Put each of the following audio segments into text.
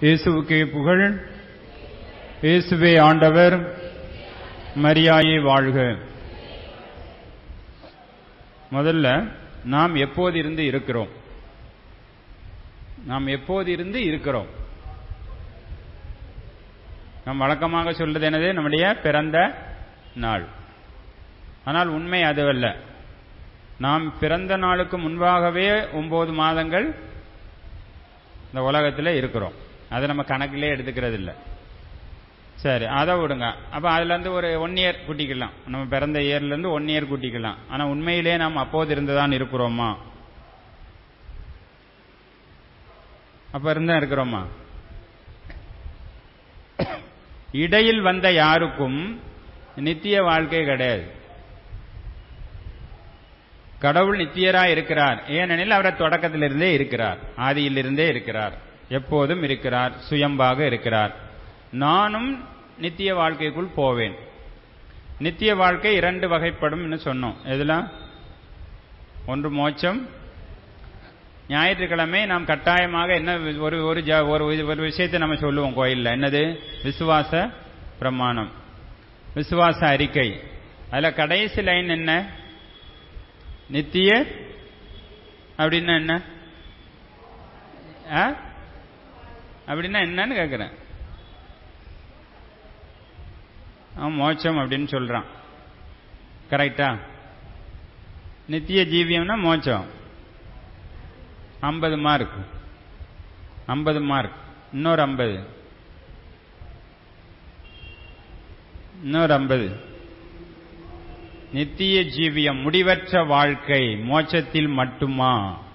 இயேசுவுக்கே புகழ் இயேசுவே ஆண்டவர் மரியாயே வாழ்க முதல்ல நாம் எப்போது இருந்து இருக்கிறோம் நாம் எப்போது இருந்து இருக்கிறோம் நாம் வழக்கமாக சொல்றது என்னது நம்முடைய பிறந்த நாள் ஆனால் உண்மை அதுவல்ல நாம் பிறந்த நாளுக்கு முன்பாகவே ஒன்பது மாதங்கள் இந்த உலகத்தில் இருக்கிறோம் அதை நம்ம கணக்கிலே எடுத்துக்கிறது இல்லை சரி அதை விடுங்க அப்ப அதுல இருந்து ஒரு ஒன் இயர் கூட்டிக்கலாம் நம்ம பிறந்த இயர்ல இருந்து ஒன் இயர் கூட்டிக்கலாம் ஆனா உண்மையிலே நாம் அப்போது இருந்துதான் இருக்கிறோமா அப்ப இருந்தா இருக்கிறோமா இடையில் வந்த யாருக்கும் நித்திய வாழ்க்கை கிடையாது கடவுள் நித்தியரா இருக்கிறார் ஏனெனில் அவரை தொடக்கத்திலிருந்தே இருக்கிறார் ஆதியிலிருந்தே இருக்கிறார் எப்போதும் இருக்கிறார் சுயம்பாக இருக்கிறார் நானும் நித்திய வாழ்க்கைக்குள் போவேன் நித்திய வாழ்க்கை இரண்டு வகைப்படும் சொன்னோம் எதுலாம் ஒன்று மோட்சம் ஞாயிற்றுக்கிழமை நாம் கட்டாயமாக என்ன ஒரு ஒரு ஒரு ஒரு விஷயத்தை நம்ம சொல்லுவோம் கோயில்ல என்னது விசுவாச பிரமாணம் விசுவாச அறிக்கை அதுல கடைசி லைன் என்ன நித்திய அப்படின்னா என்ன அப்படின்னா என்னன்னு கேக்குறேன் அவன் மோட்சம் அப்படின்னு சொல்றான் கரெக்டா நித்திய ஜீவியம்னா மோட்சம் ஐம்பது மார்க் ஐம்பது மார்க் இன்னொரு ஐம்பது இன்னொரு ஐம்பது நித்திய ஜீவியம் முடிவற்ற வாழ்க்கை மோட்சத்தில் மட்டுமா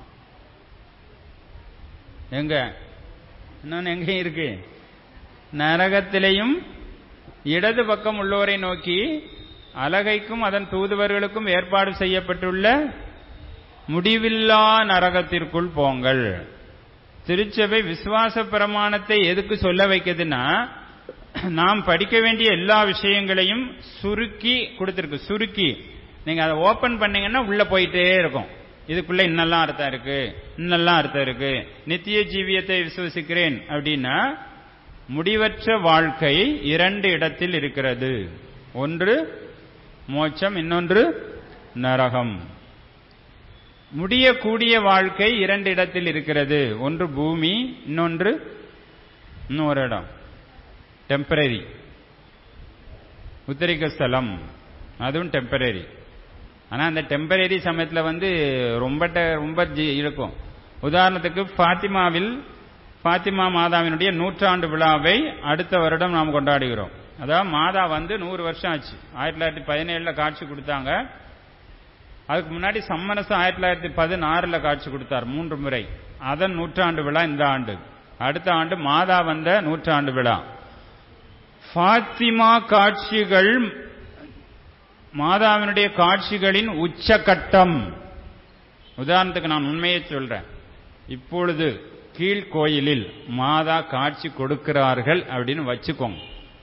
எங்க இன்னொன்னு எங்க இருக்கு நரகத்திலையும் இடது பக்கம் உள்ளோரை நோக்கி அலகைக்கும் அதன் தூதுவர்களுக்கும் ஏற்பாடு செய்யப்பட்டுள்ள முடிவில்லா நரகத்திற்குள் போங்கள் திருச்சபை விசுவாச பிரமாணத்தை எதுக்கு சொல்ல வைக்குதுன்னா நாம் படிக்க வேண்டிய எல்லா விஷயங்களையும் சுருக்கி கொடுத்திருக்கு சுருக்கி நீங்க அதை ஓபன் பண்ணீங்கன்னா உள்ள போயிட்டே இருக்கும் இதுக்குள்ள இன்னெல்லாம் அர்த்தம் இருக்கு இன்னெல்லாம் அர்த்தம் இருக்கு நித்திய ஜீவியத்தை விசுவசிக்கிறேன் அப்படின்னா முடிவற்ற வாழ்க்கை இரண்டு இடத்தில் இருக்கிறது ஒன்று மோட்சம் இன்னொன்று நரகம் முடியக்கூடிய வாழ்க்கை இரண்டு இடத்தில் இருக்கிறது ஒன்று பூமி இன்னொன்று இன்னொரு இடம் டெம்பரரி உத்தரிக்க ஸ்தலம் அதுவும் டெம்பரரி ஆனா அந்த டெம்பரரி சமயத்தில் வந்து ரொம்ப ரொம்ப இருக்கும் உதாரணத்துக்கு ஃபாத்திமாவில் ஃபாத்திமா மாதாவினுடைய நூற்றாண்டு விழாவை அடுத்த வருடம் நாம் கொண்டாடுகிறோம் அதாவது மாதா வந்து நூறு வருஷம் ஆச்சு ஆயிரத்தி தொள்ளாயிரத்தி பதினேழுல காட்சி கொடுத்தாங்க அதுக்கு முன்னாடி சம்மரசம் ஆயிரத்தி தொள்ளாயிரத்தி பதினாறுல காட்சி கொடுத்தார் மூன்று முறை அதன் நூற்றாண்டு விழா இந்த ஆண்டு அடுத்த ஆண்டு மாதா வந்த நூற்றாண்டு விழா ஃபாத்திமா காட்சிகள் மாதாவினுடைய காட்சிகளின் உச்சகட்டம் உதாரணத்துக்கு நான் உண்மையை சொல்றேன் இப்பொழுது கீழ்கோயிலில் மாதா காட்சி கொடுக்கிறார்கள் அப்படின்னு வச்சுக்கோங்க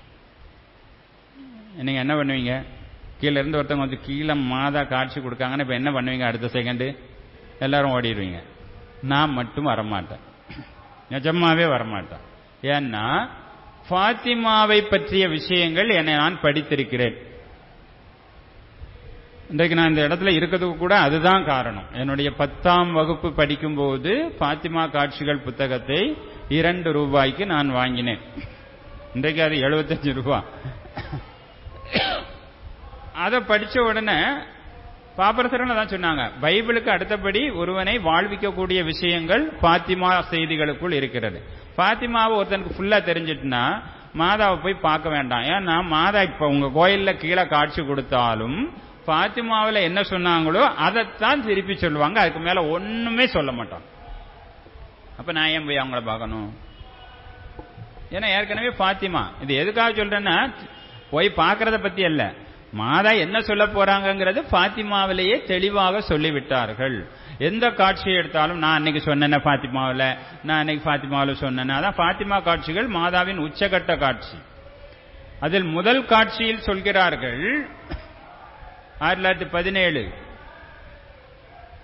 நீங்க என்ன பண்ணுவீங்க கீழே இருந்து ஒருத்தவங்க வந்து கீழே மாதா காட்சி கொடுக்காங்கன்னு இப்ப என்ன பண்ணுவீங்க அடுத்த செகண்டு எல்லாரும் ஓடிடுவீங்க நான் மட்டும் வரமாட்டேன் நிஜமாவே வரமாட்டேன் ஏன்னா ஃபாத்திமாவை பற்றிய விஷயங்கள் என்னை நான் படித்திருக்கிறேன் இன்றைக்கு நான் இந்த இடத்துல இருக்கிறதுக்கு கூட அதுதான் காரணம் என்னுடைய பத்தாம் வகுப்பு படிக்கும்போது பாத்திமா காட்சிகள் புத்தகத்தை இரண்டு ரூபாய்க்கு நான் வாங்கினேன் இன்றைக்கு அது எழுபத்தஞ்சு ரூபாய் அதை படிச்ச உடனே பாப்பரசரன் தான் சொன்னாங்க பைபிளுக்கு அடுத்தபடி ஒருவனை வாழ்விக்கக்கூடிய விஷயங்கள் பாத்திமா செய்திகளுக்குள் இருக்கிறது பாத்திமாவை ஒருத்தனுக்கு ஃபுல்லா தெரிஞ்சிட்டுனா மாதாவை போய் பார்க்க வேண்டாம் ஏன்னா மாதா இப்ப உங்க கோயில்ல கீழே காட்சி கொடுத்தாலும் பாத்திமாவில் என்ன சொன்னாங்களோ அதைத்தான் திருப்பி சொல்லுவாங்க அதுக்கு மேல ஒண்ணுமே சொல்ல மாட்டாங்க அப்ப நான் ஏன் போய் அவங்கள பார்க்கணும் ஏன்னா ஏற்கனவே பாத்திமா இது எதுக்காக சொல்றேன்னா போய் பார்க்கறத பத்தி அல்ல மாதா என்ன சொல்ல போறாங்கிறது பாத்திமாவிலேயே தெளிவாக சொல்லிவிட்டார்கள் எந்த காட்சியை எடுத்தாலும் நான் அன்னைக்கு சொன்னேன் பாத்திமாவில் நான் அன்னைக்கு பாத்திமாவில் சொன்னேன் அதான் பாத்திமா காட்சிகள் மாதாவின் உச்சகட்ட காட்சி அதில் முதல் காட்சியில் சொல்கிறார்கள் ஆயிரத்தி தொள்ளாயிரத்தி பதினேழு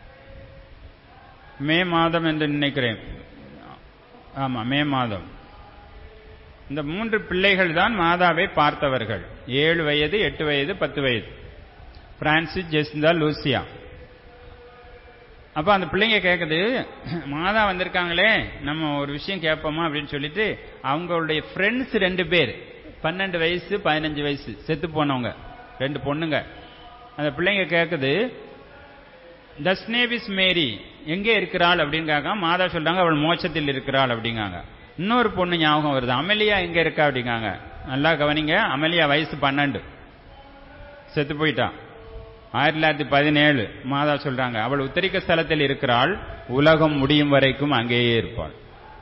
மே மாதம் என்று நினைக்கிறேன் ஆமா மே மாதம் இந்த மூன்று பிள்ளைகள் தான் மாதாவை பார்த்தவர்கள் ஏழு வயது எட்டு வயது பத்து வயது பிரான்சிஸ் ஜெசிந்தா லூசியா அப்ப அந்த பிள்ளைங்க கேக்குது மாதா வந்திருக்காங்களே நம்ம ஒரு விஷயம் கேட்போமா அப்படின்னு சொல்லிட்டு அவங்களுடைய ஃப்ரெண்ட்ஸ் ரெண்டு பேர் பன்னெண்டு வயசு பதினஞ்சு வயசு செத்து போனவங்க ரெண்டு பொண்ணுங்க அந்த பிள்ளைங்க கேக்குது தஸ்னேவிஸ் மேரி எங்கே இருக்கிறாள் அப்படின்னு கேட்க மாதா சொல்றாங்க அவள் மோட்சத்தில் இருக்கிறாள் அப்படிங்காங்க இன்னொரு பொண்ணு ஞாபகம் வருது அமலியா எங்க இருக்கா அப்படிங்காங்க நல்லா கவனிங்க அமலியா வயசு பன்னெண்டு செத்து போயிட்டான் ஆயிரத்தி தொள்ளாயிரத்தி பதினேழு மாதா சொல்றாங்க அவள் உத்தரிக்க ஸ்தலத்தில் இருக்கிறாள் உலகம் முடியும் வரைக்கும் அங்கேயே இருப்பாள்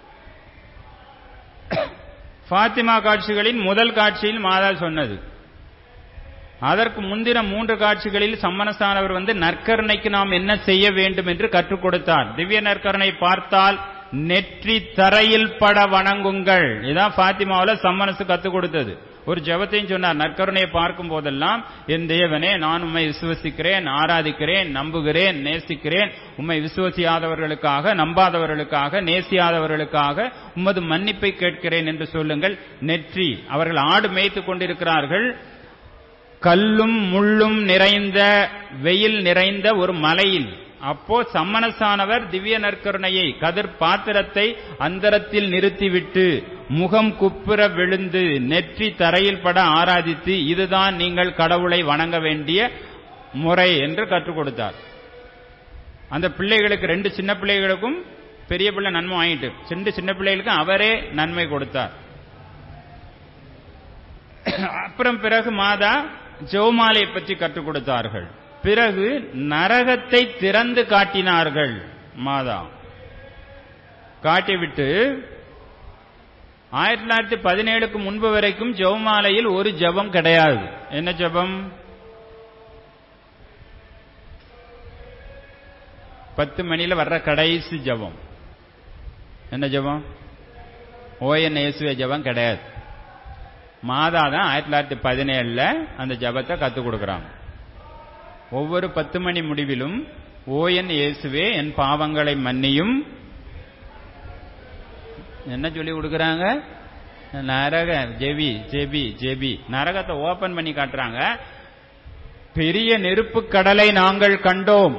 ஃபாத்திமா காட்சிகளின் முதல் காட்சியில் மாதா சொன்னது அதற்கு முந்தின மூன்று காட்சிகளில் சம்மனஸ்தானவர் வந்து நற்கருணைக்கு நாம் என்ன செய்ய வேண்டும் என்று கற்றுக் கொடுத்தார் திவ்ய நற்கருணை பார்த்தால் நெற்றி தரையில் பட வணங்குங்கள் இதான் ஃபாத்திமாவுல சம்மனசு கத்துக் கொடுத்தது ஒரு ஜெபத்தையும் சொன்னார் நற்கருணையை பார்க்கும் போதெல்லாம் என் தேவனே நான் உம்மை விசுவசிக்கிறேன் ஆராதிக்கிறேன் நம்புகிறேன் நேசிக்கிறேன் உம்மை விசுவசியாதவர்களுக்காக நம்பாதவர்களுக்காக நேசியாதவர்களுக்காக உமது மன்னிப்பை கேட்கிறேன் என்று சொல்லுங்கள் நெற்றி அவர்கள் ஆடு மேய்த்துக் கொண்டிருக்கிறார்கள் கல்லும் முள்ளும் நிறைந்த வெயில் நிறைந்த ஒரு மலையில் அப்போ சம்மனசானவர் திவ்ய நற்கருணையை கதிர் பாத்திரத்தை அந்தரத்தில் நிறுத்திவிட்டு முகம் குப்புற விழுந்து நெற்றி தரையில் பட ஆராதித்து இதுதான் நீங்கள் கடவுளை வணங்க வேண்டிய முறை என்று கற்றுக் கொடுத்தார் அந்த பிள்ளைகளுக்கு ரெண்டு சின்ன பிள்ளைகளுக்கும் பெரிய பிள்ளை நன்மை வாங்கிட்டு ரெண்டு சின்ன பிள்ளைகளுக்கும் அவரே நன்மை கொடுத்தார் அப்புறம் பிறகு மாதா ஜெவமாலையை பற்றி கற்றுக் கொடுத்தார்கள் பிறகு நரகத்தை திறந்து காட்டினார்கள் மாதா காட்டிவிட்டு ஆயிரத்தி தொள்ளாயிரத்தி பதினேழுக்கு முன்பு வரைக்கும் ஜெவமாலையில் ஒரு ஜபம் கிடையாது என்ன ஜபம் பத்து மணியில வர்ற கடைசி ஜபம் என்ன ஜபம் ஓஎன் இயேசுவே ஜபம் கிடையாது மாதா தான் ஆயிரத்தி தொள்ளாயிரத்தி பதினேழுல அந்த ஜபத்தை கத்துக் கொடுக்கறாங்க ஒவ்வொரு பத்து மணி முடிவிலும் ஓஎன் இயேசுவே என் பாவங்களை மன்னியும் என்ன சொல்லி கொடுக்கறாங்க நரக ஜெபி ஜெபி ஜெபி நரகத்தை ஓபன் பண்ணி காட்டுறாங்க பெரிய நெருப்பு கடலை நாங்கள் கண்டோம்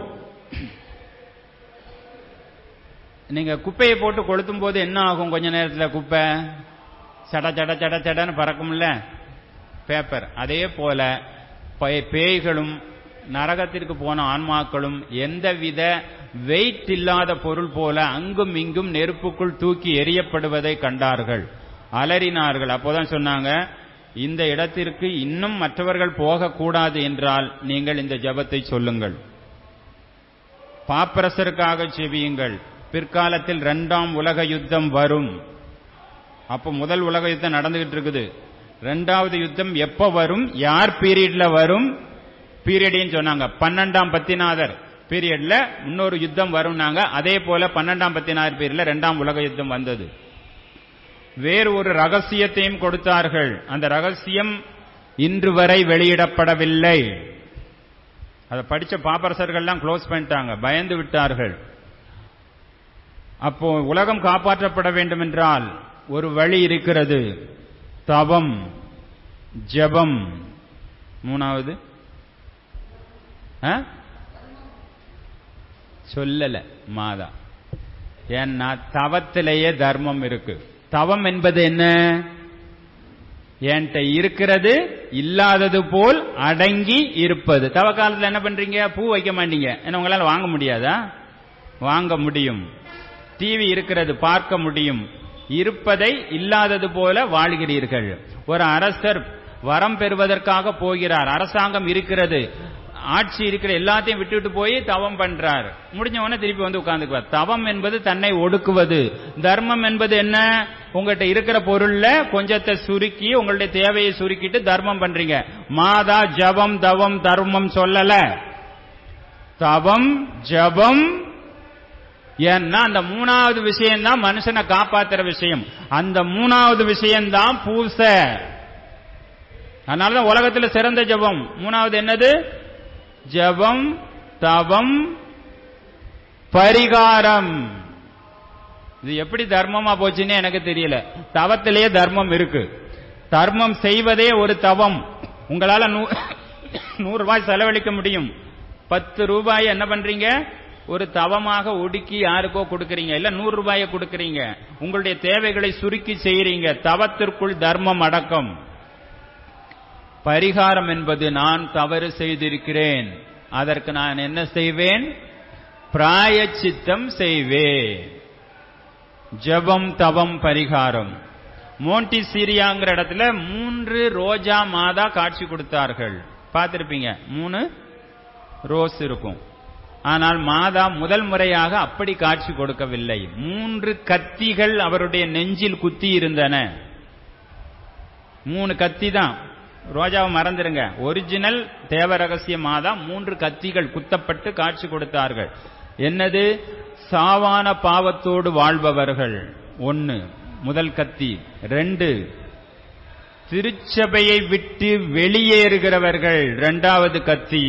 நீங்க குப்பையை போட்டு கொளுத்தும் போது என்ன ஆகும் கொஞ்ச நேரத்தில் குப்பை சட சட சட சடன்னு பறக்கும்ல பேப்பர் அதே போல பேய்களும் நரகத்திற்கு போன ஆன்மாக்களும் எந்தவித வெயிட் இல்லாத பொருள் போல அங்கும் இங்கும் நெருப்புக்குள் தூக்கி எரியப்படுவதை கண்டார்கள் அலறினார்கள் அப்போதான் சொன்னாங்க இந்த இடத்திற்கு இன்னும் மற்றவர்கள் போகக்கூடாது என்றால் நீங்கள் இந்த ஜபத்தை சொல்லுங்கள் பாப்பரசருக்காக செவியுங்கள் பிற்காலத்தில் இரண்டாம் உலக யுத்தம் வரும் அப்போ முதல் உலக யுத்தம் நடந்துகிட்டு இருக்குது ரெண்டாவது யுத்தம் எப்ப வரும் யார் பீரியட்ல வரும் பீரியட்னு சொன்னாங்க பன்னெண்டாம் பத்திநாதர் பீரியட்ல இன்னொரு யுத்தம் வரும்னாங்க அதே போல பன்னெண்டாம் பத்திநாதர் பீரியட்ல ரெண்டாம் உலக யுத்தம் வந்தது வேறு ஒரு ரகசியத்தையும் கொடுத்தார்கள் அந்த ரகசியம் இன்று வரை வெளியிடப்படவில்லை அதை படிச்ச பாப்பரசர்கள்லாம் க்ளோஸ் பண்ணிட்டாங்க பயந்து விட்டார்கள் அப்போ உலகம் காப்பாற்றப்பட வேண்டும் என்றால் ஒரு வழி இருக்கிறது தவம் ஜபம் மூணாவது சொல்லல மாதா ஏன்னா தவத்திலேயே தர்மம் இருக்கு தவம் என்பது என்ன என்கிட்ட இருக்கிறது இல்லாதது போல் அடங்கி இருப்பது தவ காலத்தில் என்ன பண்றீங்க பூ வைக்க மாட்டீங்க என்ன உங்களால வாங்க முடியாதா வாங்க முடியும் டிவி இருக்கிறது பார்க்க முடியும் இருப்பதை இல்லாதது போல வாழ்கிறீர்கள் ஒரு அரசர் வரம் பெறுவதற்காக போகிறார் அரசாங்கம் இருக்கிறது ஆட்சி இருக்கிற எல்லாத்தையும் விட்டுட்டு போய் தவம் பண்றார் முடிஞ்ச உடனே திருப்பி வந்து உட்கார்ந்துக்குவார் தவம் என்பது தன்னை ஒடுக்குவது தர்மம் என்பது என்ன உங்கள்கிட்ட இருக்கிற பொருள்ல கொஞ்சத்தை சுருக்கி உங்களுடைய தேவையை சுருக்கிட்டு தர்மம் பண்றீங்க மாதா ஜபம் தவம் தர்மம் சொல்லல தவம் ஜபம் ஏன்னா அந்த மூணாவது விஷயம் தான் மனுஷனை காப்பாத்துற விஷயம் அந்த மூணாவது விஷயம் தான் பூசை அதனாலதான் உலகத்துல சிறந்த ஜபம் மூணாவது என்னது ஜபம் தவம் பரிகாரம் இது எப்படி தர்மமா போச்சுன்னு எனக்கு தெரியல தவத்திலேயே தர்மம் இருக்கு தர்மம் செய்வதே ஒரு தவம் உங்களால நூ- நூறு ரூபாய் செலவழிக்க முடியும் பத்து ரூபாய் என்ன பண்றீங்க ஒரு தவமாக ஒடுக்கி யாருக்கோ கொடுக்கறீங்க இல்ல நூறு ரூபாயை கொடுக்கறீங்க உங்களுடைய தேவைகளை சுருக்கி செய்யறீங்க தவத்திற்குள் தர்மம் அடக்கம் பரிகாரம் என்பது நான் தவறு செய்திருக்கிறேன் அதற்கு நான் என்ன செய்வேன் பிராயச்சித்தம் செய்வேன் ஜெபம் தவம் பரிகாரம் மோண்டி சீரியாங்கிற இடத்துல மூன்று ரோஜா மாதா காட்சி கொடுத்தார்கள் பார்த்திருப்பீங்க மூணு ரோஸ் இருக்கும் ஆனால் மாதா முதல் முறையாக அப்படி காட்சி கொடுக்கவில்லை மூன்று கத்திகள் அவருடைய நெஞ்சில் குத்தி இருந்தன மூணு கத்தி தான் ரோஜாவை மறந்துருங்க ஒரிஜினல் தேவ ரகசிய மாதா மூன்று கத்திகள் குத்தப்பட்டு காட்சி கொடுத்தார்கள் என்னது சாவான பாவத்தோடு வாழ்பவர்கள் ஒன்னு முதல் கத்தி ரெண்டு திருச்சபையை விட்டு வெளியேறுகிறவர்கள் இரண்டாவது கத்தி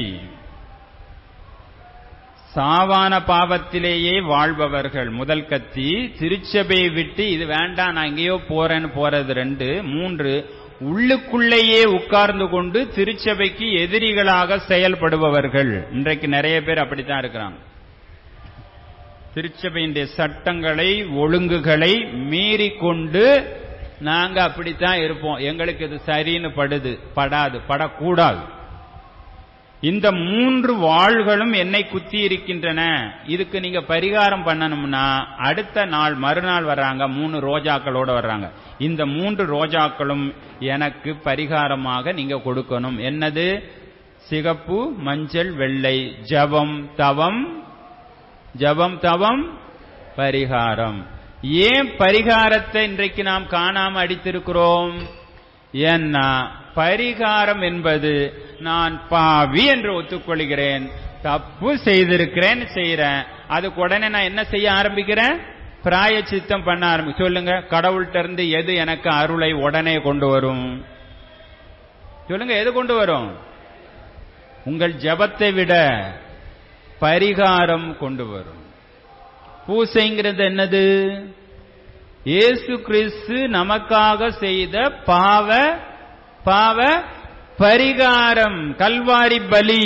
சாவான பாவத்திலேயே வாழ்பவர்கள் முதல் கத்தி திருச்சபையை விட்டு இது வேண்டாம் நான் எங்கேயோ போறேன்னு போறது ரெண்டு மூன்று உள்ளுக்குள்ளேயே உட்கார்ந்து கொண்டு திருச்சபைக்கு எதிரிகளாக செயல்படுபவர்கள் இன்றைக்கு நிறைய பேர் அப்படித்தான் இருக்கிறாங்க திருச்சபையினுடைய சட்டங்களை ஒழுங்குகளை மீறிக்கொண்டு நாங்க அப்படித்தான் இருப்போம் எங்களுக்கு இது சரின்னு படுது படாது படக்கூடாது இந்த மூன்று வாள்களும் என்னை குத்தி இருக்கின்றன இதுக்கு நீங்க பரிகாரம் பண்ணணும்னா அடுத்த நாள் மறுநாள் வர்றாங்க மூணு ரோஜாக்களோட வர்றாங்க இந்த மூன்று ரோஜாக்களும் எனக்கு பரிகாரமாக நீங்க கொடுக்கணும் என்னது சிகப்பு மஞ்சள் வெள்ளை ஜபம் தவம் ஜபம் தவம் பரிகாரம் ஏன் பரிகாரத்தை இன்றைக்கு நாம் காணாம அடித்திருக்கிறோம் ஏன்னா பரிகாரம் என்பது நான் பாவி என்று ஒத்துக்கொள்கிறேன் தப்பு செய்திருக்கிறேன் செய்யறேன் அதுக்கு உடனே நான் என்ன செய்ய ஆரம்பிக்கிறேன் பிராய சித்தம் பண்ண ஆரம்பி சொல்லுங்க கடவுள்கிட்ட இருந்து எது எனக்கு அருளை உடனே கொண்டு வரும் சொல்லுங்க எது கொண்டு வரும் உங்கள் ஜபத்தை விட பரிகாரம் கொண்டு வரும் பூசைங்கிறது என்னது இயேசு கிறிஸ்து நமக்காக செய்த பாவ பாவ பரிகாரம் கல்வாரி பலி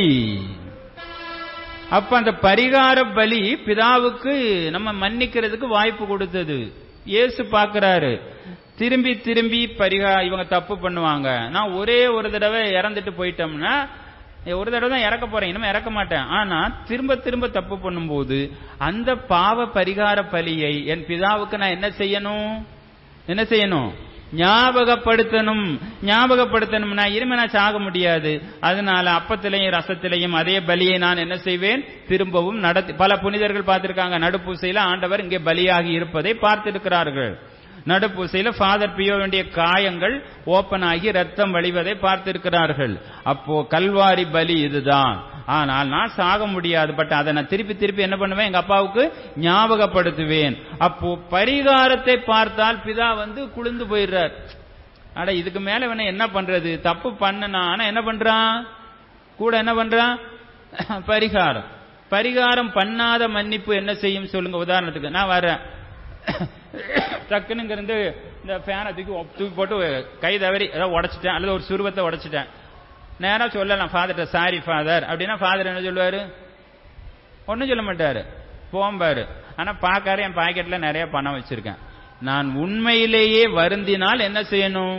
அப்ப அந்த பரிகார பலி பிதாவுக்கு நம்ம மன்னிக்கிறதுக்கு வாய்ப்பு கொடுத்தது இயேசு பார்க்கிறாரு திரும்பி திரும்பி பரிகா இவங்க தப்பு பண்ணுவாங்க நான் ஒரே ஒரு தடவை இறந்துட்டு போயிட்டோம்னா ஒரு தடவை தான் இறக்க போறேன் இனிமே இறக்க மாட்டேன் ஆனா திரும்ப திரும்ப தப்பு பண்ணும்போது அந்த பாவ பரிகார பலியை என் பிதாவுக்கு நான் என்ன செய்யணும் என்ன செய்யணும் ஞாபகப்படுத்தணும் ஞாபகப்படுத்தணும்னா இனிமே நான் சாக முடியாது அதனால அப்பத்திலையும் ரசத்திலையும் அதே பலியை நான் என்ன செய்வேன் திரும்பவும் நடத்தி பல புனிதர்கள் பார்த்திருக்காங்க நடுப்பூசையில ஆண்டவர் இங்கே பலியாகி இருப்பதை பார்த்திருக்கிறார்கள் நடுப்பூசையில ஃபாதர் பியோ வேண்டிய காயங்கள் ஓபன் ஆகி ரத்தம் வழிவதை பார்த்திருக்கிறார்கள் அப்போ கல்வாரி பலி இதுதான் ஆனால் நான் சாக முடியாது பட் அதை நான் திருப்பி திருப்பி என்ன பண்ணுவேன் எங்க அப்பாவுக்கு ஞாபகப்படுத்துவேன் அப்போ பரிகாரத்தை பார்த்தால் பிதா வந்து குளிந்து போயிடுறார் அட இதுக்கு மேல வேணா என்ன பண்றது தப்பு பண்ணனா ஆனா என்ன பண்றான் கூட என்ன பண்றான் பரிகாரம் பரிகாரம் பண்ணாத மன்னிப்பு என்ன செய்யும் சொல்லுங்க உதாரணத்துக்கு நான் வரேன் டக்குன்னு இருந்து இந்த ஃபேனை தூக்கி தூக்கி போட்டு கை தவறி ஏதாவது உடைச்சிட்டேன் அல்லது ஒரு சுருவத்தை உடைச்சிட்டேன் நேரா சொல்லலாம் ஃபாதர்கிட்ட சாரி ஃபாதர் அப்படின்னா ஃபாதர் என்ன சொல்லுவாரு ஒன்றும் சொல்ல மாட்டாரு போம்பாரு ஆனா பார்க்காரு என் பாக்கெட்ல நிறைய பணம் வச்சிருக்கேன் நான் உண்மையிலேயே வருந்தினால் என்ன செய்யணும்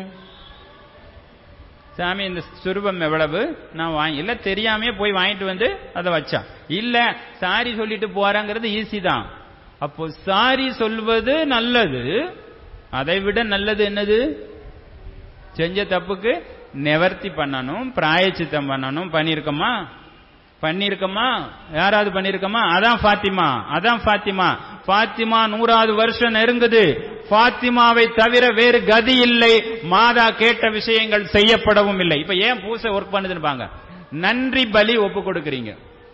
சாமி இந்த சுரூபம் எவ்வளவு நான் வாங்கி இல்ல தெரியாமே போய் வாங்கிட்டு வந்து அதை வச்சான் இல்ல சாரி சொல்லிட்டு போறாங்கிறது ஈஸி தான் அப்போ சாரி சொல்வது நல்லது அதை விட நல்லது என்னது செஞ்ச தப்புக்கு நிவர்த்தி பண்ணணும் பிராயச்சித்தம் பண்ணணும் பண்ணிருக்கோமா பண்ணிருக்கோமா யாராவது பண்ணிருக்கோமா அதான் பாத்திமா அதான் பாத்திமா பாத்திமா நூறாவது வருஷம் நெருங்குது பாத்திமாவை தவிர வேறு கதி இல்லை மாதா கேட்ட விஷயங்கள் செய்யப்படவும் இல்லை இப்ப ஏன் பூசை ஒர்க் பண்ணுதுன்னு பாங்க நன்றி பலி ஒப்பு கொடுக்கறீங்க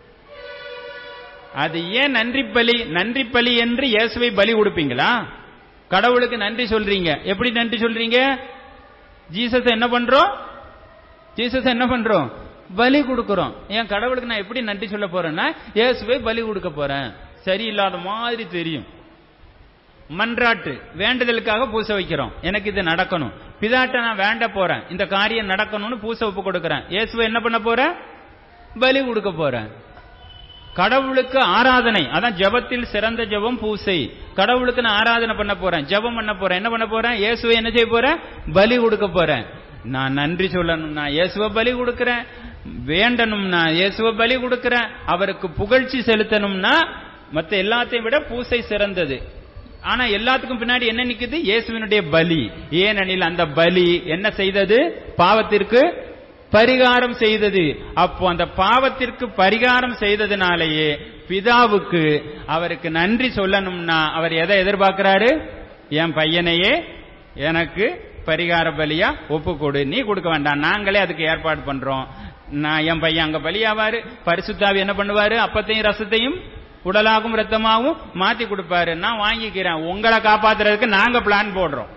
அது ஏன் நன்றி பலி நன்றி பலி என்று இயேசுவை பலி கொடுப்பீங்களா கடவுளுக்கு நன்றி சொல்றீங்க எப்படி நன்றி சொல்றீங்க ஜீசஸ் என்ன பண்றோம் ஜீசஸ் என்ன பண்றோம் பலி கொடுக்கிறோம் என் கடவுளுக்கு நான் எப்படி நன்றி சொல்ல போறேன்னா இயேசுவை பலி கொடுக்க போறேன் சரியில்லாத மாதிரி தெரியும் மன்றாட்டு வேண்டுதலுக்காக பூசை வைக்கிறோம் எனக்கு இது நடக்கணும் பிதாட்ட நான் வேண்ட போறேன் இந்த காரியம் நடக்கணும்னு பூசை ஒப்பு கொடுக்கறேன் இயேசுவை என்ன பண்ண போறேன் பலி கொடுக்க போறேன் கடவுளுக்கு ஆராதனை அதான் ஜெபத்தில் சிறந்த ஜெபம் பூசை கடவுளுக்கு நான் ஆராதனை பண்ண போறேன் ஜெபம் பண்ண போறேன் என்ன பண்ண போறேன் இயேசுவை என்ன செய்ய போறேன் பலி கொடுக்க போறேன் நான் நன்றி சொல்லணும்னா இயேசுவை பலி கொடுக்கிறேன் வேண்டணும்னா இயேசுவை பலி கொடுக்கிறேன் அவருக்கு புகழ்ச்சி செலுத்தணும்னா மத்த எல்லாத்தையும் விட பூசை சிறந்தது ஆனா எல்லாத்துக்கும் பின்னாடி என்ன நிக்குது இயேசுவினுடைய பலி ஏனெனில் அந்த பலி என்ன செய்தது பாவத்திற்கு பரிகாரம் செய்தது அப்போ அந்த பாவத்திற்கு பரிகாரம் செய்ததுனாலேயே பிதாவுக்கு அவருக்கு நன்றி சொல்லணும்னா அவர் எதை எதிர்பார்க்கிறாரு என் பையனையே எனக்கு பரிகார பலியா ஒப்பு கொடு நீ கொடுக்க வேண்டாம் நாங்களே அதுக்கு ஏற்பாடு பண்றோம் நான் என் பையன் அங்க பலியாவாரு பரிசுத்தாவி என்ன பண்ணுவாரு அப்பத்தையும் ரசத்தையும் உடலாகும் ரத்தமாகவும் மாத்தி கொடுப்பாரு நான் வாங்கிக்கிறேன் உங்களை காப்பாத்துறதுக்கு நாங்க பிளான் போடுறோம்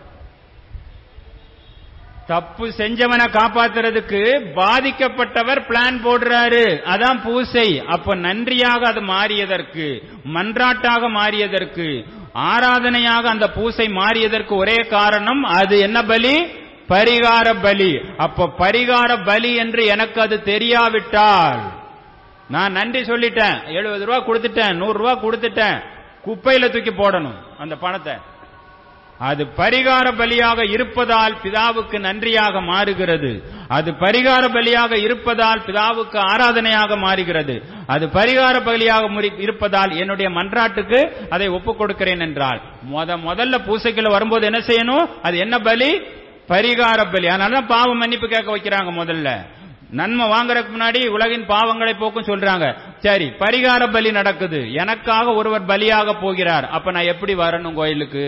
தப்பு செஞ்சவனை காப்பாத்துறதுக்கு பாதிக்கப்பட்டவர் பிளான் போடுறாரு அதான் பூசை அப்ப நன்றியாக அது மாறியதற்கு மன்றாட்டாக மாறியதற்கு ஆராதனையாக அந்த பூசை மாறியதற்கு ஒரே காரணம் அது என்ன பலி பரிகார பலி அப்ப பரிகார பலி என்று எனக்கு அது தெரியாவிட்டால் நான் நன்றி சொல்லிட்டேன் எழுபது ரூபா கொடுத்துட்டேன் நூறு ரூபா கொடுத்துட்டேன் குப்பையில தூக்கி போடணும் அந்த பணத்தை அது பரிகார பலியாக இருப்பதால் பிதாவுக்கு நன்றியாக மாறுகிறது அது பரிகார பலியாக இருப்பதால் பிதாவுக்கு ஆராதனையாக மாறுகிறது அது பரிகார பலியாக முறி- இருப்பதால் என்னுடைய மன்றாட்டுக்கு அதை ஒப்புக் கொடுக்கிறேன் என்றால் முத முதல்ல பூசைக்குள்ள வரும்போது என்ன செய்யணும் அது என்ன பலி பரிகார பலி அதனாலதான் பாவ மன்னிப்பு கேட்க வைக்கிறாங்க முதல்ல நன்மை வாங்குறதுக்கு முன்னாடி உலகின் பாவங்களை போக்கும் சொல்றாங்க சரி பரிகார பலி நடக்குது எனக்காக ஒருவர் பலியாக போகிறார் அப்ப நான் எப்படி வரணும் கோயிலுக்கு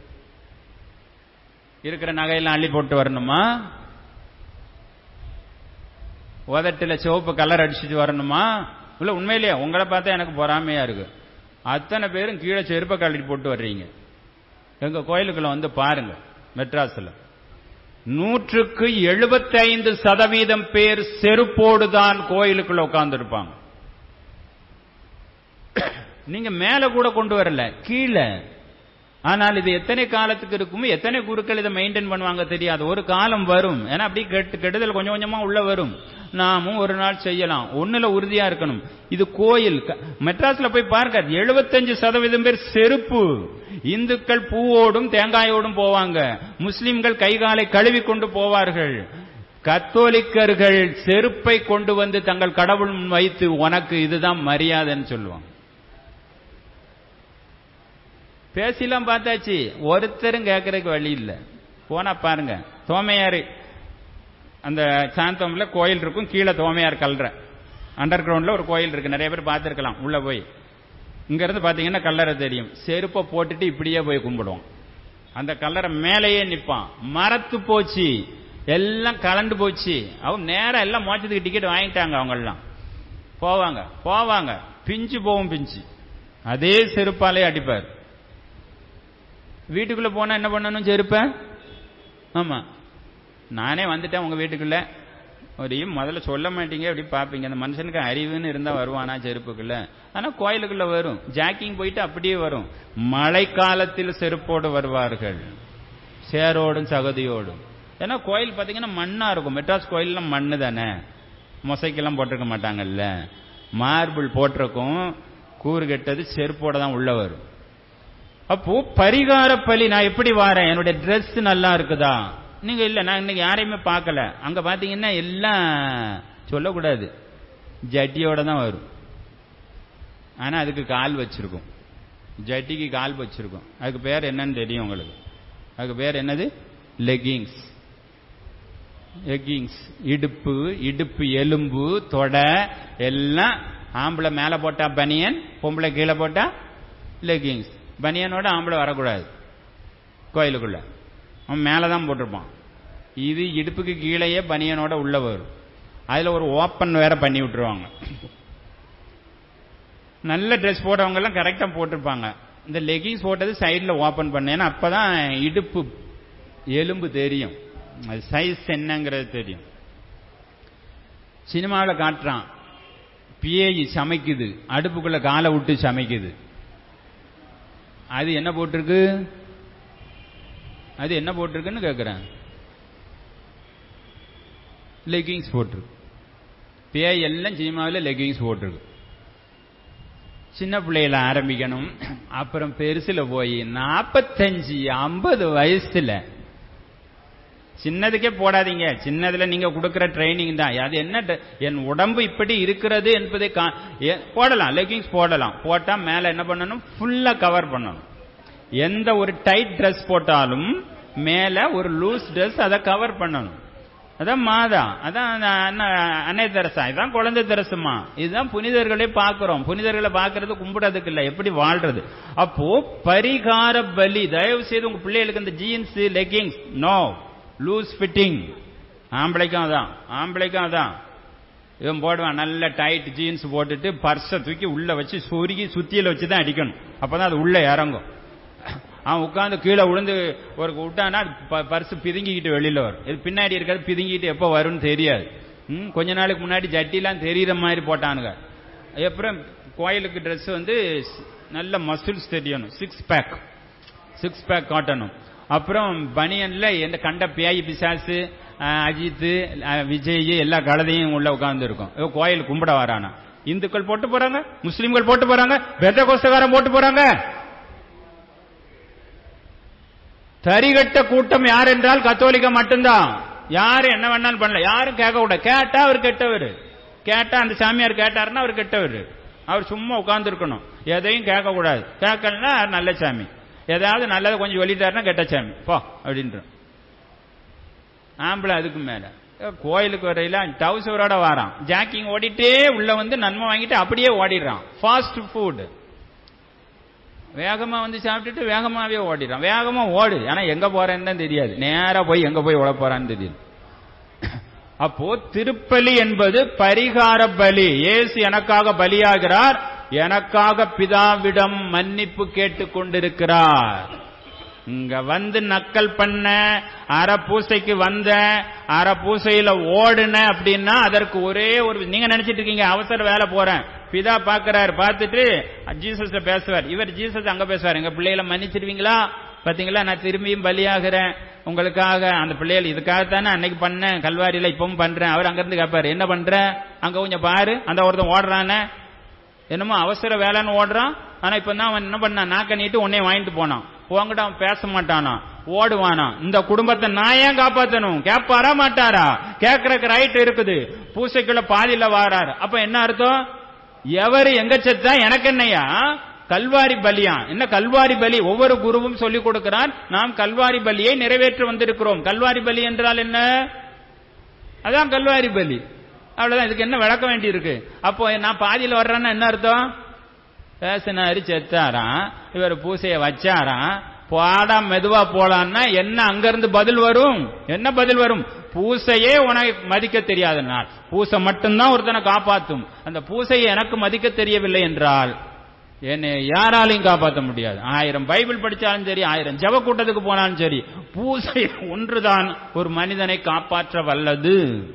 இருக்கிற நகையெல்லாம் அள்ளி போட்டு வரணுமா உதட்டுல சிவப்பு கலர் அடிச்சுட்டு வரணுமா இல்ல உண்மையிலேயே உங்களை பார்த்தா எனக்கு பொறாமையா இருக்கு அத்தனை பேரும் கீழே செருப்பை கழட்டி போட்டு வர்றீங்க எங்க கோயிலுக்குள்ள வந்து பாருங்க மெட்ராஸ்ல நூற்றுக்கு எழுபத்தைந்து சதவீதம் பேர் செருப்போடு தான் கோயிலுக்குள்ள உட்கார்ந்து இருப்பாங்க நீங்க மேல கூட கொண்டு வரல கீழே ஆனால் இது எத்தனை காலத்துக்கு இருக்கும் எத்தனை குருக்கள் இதை மெயின்டைன் பண்ணுவாங்க தெரியாது ஒரு காலம் வரும் ஏன்னா அப்படி கெட்டு கெடுதல் கொஞ்சம் கொஞ்சமா உள்ள வரும் நாமும் ஒரு நாள் செய்யலாம் ஒண்ணுல உறுதியா இருக்கணும் இது கோயில் க- மெட்ராஸ்ல போய் பாருங்க எழுபத்தஞ்சு சதவீதம் பேர் செருப்பு இந்துக்கள் பூவோடும் தேங்காயோடும் போவாங்க முஸ்லிம்கள் கைகாலை கழுவி கொண்டு போவார்கள் கத்தோலிக்கர்கள் செருப்பை கொண்டு வந்து தங்கள் கடவுள் முன் வைத்து உனக்கு இதுதான் மரியாதைன்னு சொல்லுவாங்க பேசிலாம் பார்த்தாச்சு ஒருத்தரும் கேட்கறதுக்கு வழி இல்ல போனா பாருங்க தோமையாரு அந்த சாந்தம்ல கோயில் இருக்கும் கீழே தோமையார் கல்ற அண்டர் கிரவுண்ட்ல ஒரு கோயில் இருக்கு நிறைய பேர் பார்த்திருக்கலாம் உள்ள போய் இங்க இருந்து பாத்தீங்கன்னா கல்லறை தெரியும் செருப்பை போட்டுட்டு இப்படியே போய் கும்பிடுவோம் அந்த கல்லறை மேலேயே நிப்பான் மரத்து போச்சு எல்லாம் கலண்டு போச்சு அவங்க நேரா எல்லாம் மோச்சத்துக்கு டிக்கெட் வாங்கிட்டாங்க அவங்க எல்லாம் போவாங்க போவாங்க பிஞ்சு போவும் பிஞ்சு அதே செருப்பாலே அடிப்பார் வீட்டுக்குள்ள போனா என்ன பண்ணணும் செருப்ப ஆமா நானே வந்துட்டேன் உங்க வீட்டுக்குள்ள ஒரு முதல்ல சொல்ல மாட்டீங்க அப்படி பாப்பீங்க அந்த மனுஷனுக்கு அறிவுன்னு இருந்தா வருவானா செருப்புக்குள்ள ஆனா கோயிலுக்குள்ள வரும் ஜாக்கிங் போயிட்டு அப்படியே வரும் மழை காலத்தில் செருப்போடு வருவார்கள் சேரோடும் சகதியோடும் ஏன்னா கோயில் பாத்தீங்கன்னா மண்ணா இருக்கும் மெட்ராஸ் கோயில்லாம் மண்ணு தானே மொசைக்கெல்லாம் போட்டிருக்க மாட்டாங்கல்ல மார்பிள் போட்டிருக்கும் கூறு கெட்டது செருப்போட தான் உள்ள வரும் அப்போ பரிகார பலி நான் எப்படி வாரேன் என்னுடைய Dress நல்லா இருக்குதா நீங்க இல்ல நான் இன்னைக்கு யாரையுமே பார்க்கல அங்க பாத்தீங்கன்னா எல்லாம் சொல்லக்கூடாது ஜட்டியோட தான் வரும் ஆனா அதுக்கு கால் வச்சிருக்கும் ஜட்டிக்கு கால் வச்சிருக்கும் அதுக்கு பேர் என்னன்னு தெரியும் உங்களுக்கு அதுக்கு பேர் என்னது லெகிங்ஸ் லெகிங்ஸ் இடுப்பு இடுப்பு எலும்பு தொடை எல்லாம் ஆம்பளை மேல போட்டா பனியன் பொம்பளை கீழே போட்டா லெகிங்ஸ் பனியனோட ஆம்பளை வரக்கூடாது கோயிலுக்குள்ள அவன் மேலே தான் போட்டிருப்பான் இது இடுப்புக்கு கீழேயே பனியனோட உள்ள வரும் அதுல ஒரு ஓப்பன் வேற பண்ணி விட்டுருவாங்க நல்ல ட்ரெஸ் போட்டவங்க எல்லாம் கரெக்டா போட்டிருப்பாங்க இந்த லெகிங்ஸ் போட்டது சைடில் ஓப்பன் பண்ண ஏன்னா அப்பதான் இடுப்பு எலும்பு தெரியும் அது சைஸ் என்னங்கிறது தெரியும் சினிமாவில் காட்டுறான் பிஏஇ சமைக்குது அடுப்புக்குள்ள காலை விட்டு சமைக்குது அது என்ன போட்டிருக்கு அது என்ன போட்டிருக்குன்னு கேட்குறேன் லெகிங்ஸ் போட்டிருக்கு பேய் எல்லாம் சினிமாவில் லெகிங்ஸ் போட்டிருக்கு சின்ன பிள்ளையில ஆரம்பிக்கணும் அப்புறம் பெருசுல போய் நாற்பத்தஞ்சு ஐம்பது வயசுல சின்னதுக்கே போடாதீங்க சின்னதுல நீங்க கொடுக்கிற ட்ரைனிங் தான் அது என்ன ட- என் உடம்பு இப்படி இருக்கிறது என்பதை கா- எ- போடலாம் லெகிங்ஸ் போடலாம் போட்டா மேல என்ன பண்ணணும் ஃபுல்லா கவர் பண்ணணும் எந்த ஒரு டைட் Dress போட்டாலும் மேல ஒரு லூஸ் Dress அதை கவர் பண்ணணும் அதான் மாதா அதான் அந்த அன்ன- அன்னை தெரசா இதான் குழந்தை தெரசுமா இதுதான் புனிதர்களே பார்க்கிறோம் புனிதர்களை பார்க்கறது கும்பிடுறதுக்கு இல்ல எப்படி வாழ்றது அப்போ பரிகார பலி தயவு செய்து உங்க பிள்ளைகளுக்கு இந்த jeans leggings no loose fitting ஆம்பளைக்கும் அதான் ஆம்பளைக்கும் அதான் இவன் போடுவான் நல்ல டைட் ஜீன்ஸ் போட்டுட்டு பர்ஸை தூக்கி உள்ள வச்சு சொருகி சுத்தியில வச்சு தான் அடிக்கணும் அப்பதான் அது உள்ள இறங்கும் அவன் உட்கார்ந்து கீழே விழுந்து ஒரு விட்டானா பர்ஸ் பிதுங்கிக்கிட்டு வெளியில வரும் இது பின்னாடி இருக்கிறது பிதுங்கிட்டு எப்போ வரும்னு தெரியாது ம், கொஞ்ச நாளுக்கு முன்னாடி ஜட்டிலாம் தெரியுற மாதிரி போட்டானுங்க அப்புறம் கோயிலுக்கு Dress வந்து ஸ்- நல்ல மசில்ஸ் தெரியணும் சிக்ஸ் பேக் சிக்ஸ் பேக் காட்டணும் அப்புறம் பனியன்ல எந்த கண்ட பேய் பிசாசு அஹ், அஜித் அஹ், விஜய் எல்லா கலதையும் உள்ள உட்கார்ந்து இருக்கும் கோயில் கும்பிட வரானா இந்துக்கள் போட்டு போறாங்க முஸ்லிம்கள் போட்டு போறாங்க பெத்த கோஸ்தகாரன் போட்டு போறாங்க தரிகட்ட கூட்டம் யார் என்றால் கத்தோலிக்க மட்டும்தான் யாரும் என்ன வேணாலும் பண்ணல யாரும் கேட்க கூடாது கேட்டா அவர் கெட்டவர் கேட்டா அந்த சாமியார் கேட்டாருன்னா அவர் கெட்டவர் அவர் சும்மா உட்கார்ந்து இருக்கணும் எதையும் கேட்க கூடாது கேட்கலன்னா நல்ல சாமி ஏதாவது நல்லதை கொஞ்சம் வெளியிட்டாருன்னா கெட்ட சாமி போ அப்படின்ற ஆம்பளை அதுக்கு மேல கோயிலுக்கு வரையில டவுசரோட வாரான் ஜாக்கிங் ஓடிட்டே உள்ள வந்து நன்மை வாங்கிட்டு அப்படியே ஓடிடுறான் ஃபாஸ்ட் ஃபுட் வேகமா வந்து சாப்பிட்டுட்டு வேகமாவே ஓடிடுறான் வேகமா ஓடு ஆனா எங்க போறேன்னு தான் தெரியாது நேரா போய் எங்க போய் ஓட போறான்னு தெரியுது அப்போ திருப்பலி என்பது பரிகார பலி இயேசு எனக்காக பலியாகிறார் எனக்காக பிதாவிடம் மன்னிப்பு கேட்டுக் கொண்டிருக்கிறார் இங்க வந்து நக்கல் பண்ண அரை பூசைக்கு வந்த அரை பூசையில ஓடுன அப்படின்னா அதற்கு ஒரே ஒரு நீங்க நினைச்சிட்டு இருக்கீங்க அவசர வேலை போறேன் பிதா பாக்குறாரு பார்த்துட்டு ஜீசஸ் பேசுவார் இவர் ஜீசஸ் அங்க பேசுவார் எங்க பிள்ளைகளை மன்னிச்சிருவீங்களா பாத்தீங்களா நான் திரும்பியும் பலியாகிறேன் உங்களுக்காக அந்த பிள்ளைகள் இதுக்காகத்தானே அன்னைக்கு பண்ணேன் கல்வாரியில இப்பவும் பண்றேன் அவர் அங்க இருந்து கேட்பாரு என்ன பண்ற அங்க கொஞ்சம் பாரு அந்த ஒருத்தன் ஓடுறானே என்னமோ அவசர வேலைன்னு ஓடுறான் ஆனா இப்ப தான் அவன் என்ன பண்ணான் நாக்க நீட்டு உன்னைய வாங்கிட்டு போனான் உங்ககிட்ட அவன் பேச மாட்டானா ஓடுவானா இந்த குடும்பத்தை நான் ஏன் காப்பாத்தணும் கேட்பாரா மாட்டாரா கேட்கறக்கு ரைட் இருக்குது பூசைக்குள்ள பாதியில வாராரு அப்ப என்ன அர்த்தம் எவரு எங்க செத்தா எனக்கு என்னையா கல்வாரி பலியா என்ன கல்வாரி பலி ஒவ்வொரு குருவும் சொல்லிக் கொடுக்கிறார் நாம் கல்வாரி பலியை நிறைவேற்ற வந்திருக்கிறோம் கல்வாரி பலி என்றால் என்ன அதான் கல்வாரி பலி அவ்வளவுதான் இதுக்கு என்ன விளக்க வேண்டி இருக்கு அப்போ நான் பாதியில வர்றேன்னா என்ன அர்த்தம் பேசினாரு செத்தாராம் இவர் பூசைய வச்சாராம் போடா மெதுவா போலான்னா என்ன அங்கிருந்து பதில் வரும் என்ன பதில் வரும் பூசையே உனக்கு மதிக்க தெரியாத நாள் பூசை மட்டும்தான் ஒருத்தனை காப்பாத்தும் அந்த பூசையை எனக்கு மதிக்க தெரியவில்லை என்றால் என்னை யாராலையும் காப்பாற்ற முடியாது ஆயிரம் பைபிள் படிச்சாலும் சரி ஆயிரம் ஜெப கூட்டத்துக்கு போனாலும் சரி பூசை ஒன்றுதான் ஒரு மனிதனை காப்பாற்ற வல்லது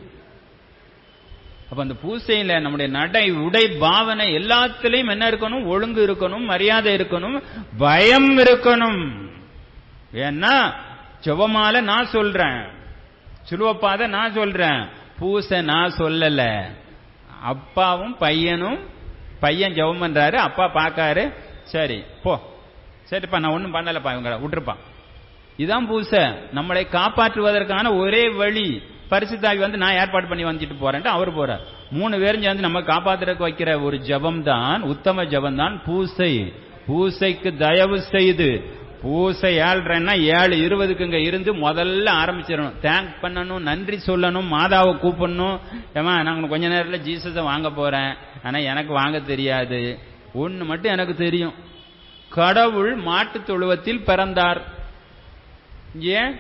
அப்ப அந்த பூசையில நம்முடைய நடை உடை பாவனை எல்லாத்திலையும் என்ன இருக்கணும் ஒழுங்கு இருக்கணும் மரியாதை இருக்கணும் பயம் இருக்கணும் ஏன்னா ஜெபமால நான் சொல்றேன் சுலுவப்பாத நான் சொல்றேன் பூசை நான் சொல்லல அப்பாவும் பையனும் பையன் ஜெபம் பண்றாரு அப்பா பார்க்காரு சரி போ சரிப்பா நான் ஒண்ணும் பண்ணலப்பா இவங்க விட்டுருப்பா இதான் பூசை நம்மளை காப்பாற்றுவதற்கான ஒரே வழி பரிசுத்தாவி வந்து நான் ஏற்பாடு பண்ணி வந்துட்டு போறேன்ட்டு அவர் போறார் மூணு பேரும் சேர்ந்து நம்ம காப்பாத்துறதுக்கு வைக்கிற ஒரு ஜபம் தான் உத்தம ஜபம் தான் பூசை பூசைக்கு தயவு செய்து பூசை ஏழ்றேன்னா ஏழு இருபதுக்கு இங்க இருந்து முதல்ல ஆரம்பிச்சிடணும் தேங்க் பண்ணணும் நன்றி சொல்லணும் மாதாவை கூப்பிடணும் ஏமா நான் கொஞ்ச நேரத்துல ஜீசஸை வாங்க போறேன் ஆனா எனக்கு வாங்க தெரியாது ஒண்ணு மட்டும் எனக்கு தெரியும் கடவுள் மாட்டு தொழுவத்தில் பிறந்தார் ஏன்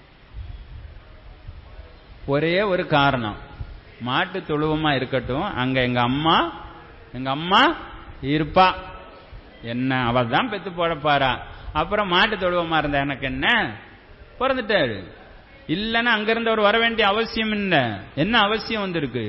ஒரே ஒரு காரணம் மாட்டு தொழுவமா இருக்கட்டும் அங்க எங்க அம்மா எங்க அம்மா இருப்பா என்ன அவ தான் பெத்து போடப்பாரா அப்புறம் மாட்டு தொழுவமா இருந்த எனக்கு என்ன பிறந்துட்டாரு இல்லைன்னா அங்க இருந்து அவர் வர வேண்டிய அவசியம் இல்ல என்ன அவசியம் வந்திருக்கு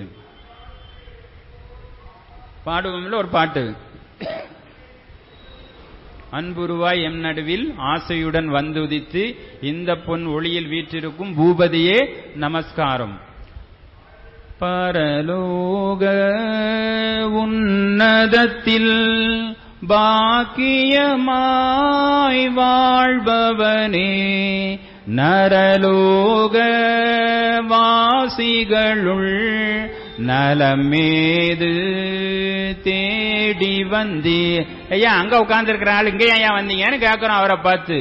பாடுவோம்ல ஒரு பாட்டு அன்புருவாய் எம் நடுவில் ஆசையுடன் வந்துதித்து இந்த பொன் ஒளியில் வீற்றிருக்கும் பூபதியே நமஸ்காரம் பரலோக உன்னதத்தில் பாக்கியமாய் வாழ்பவனே நரலோக வாசிகளுள் நலமேது தேடி வந்தே ஐயா அங்க உட்கார்ந்து இருக்கிற ஆள் இங்க ஐயா வந்தீங்கன்னு கேட்கிறோம் அவரை பார்த்து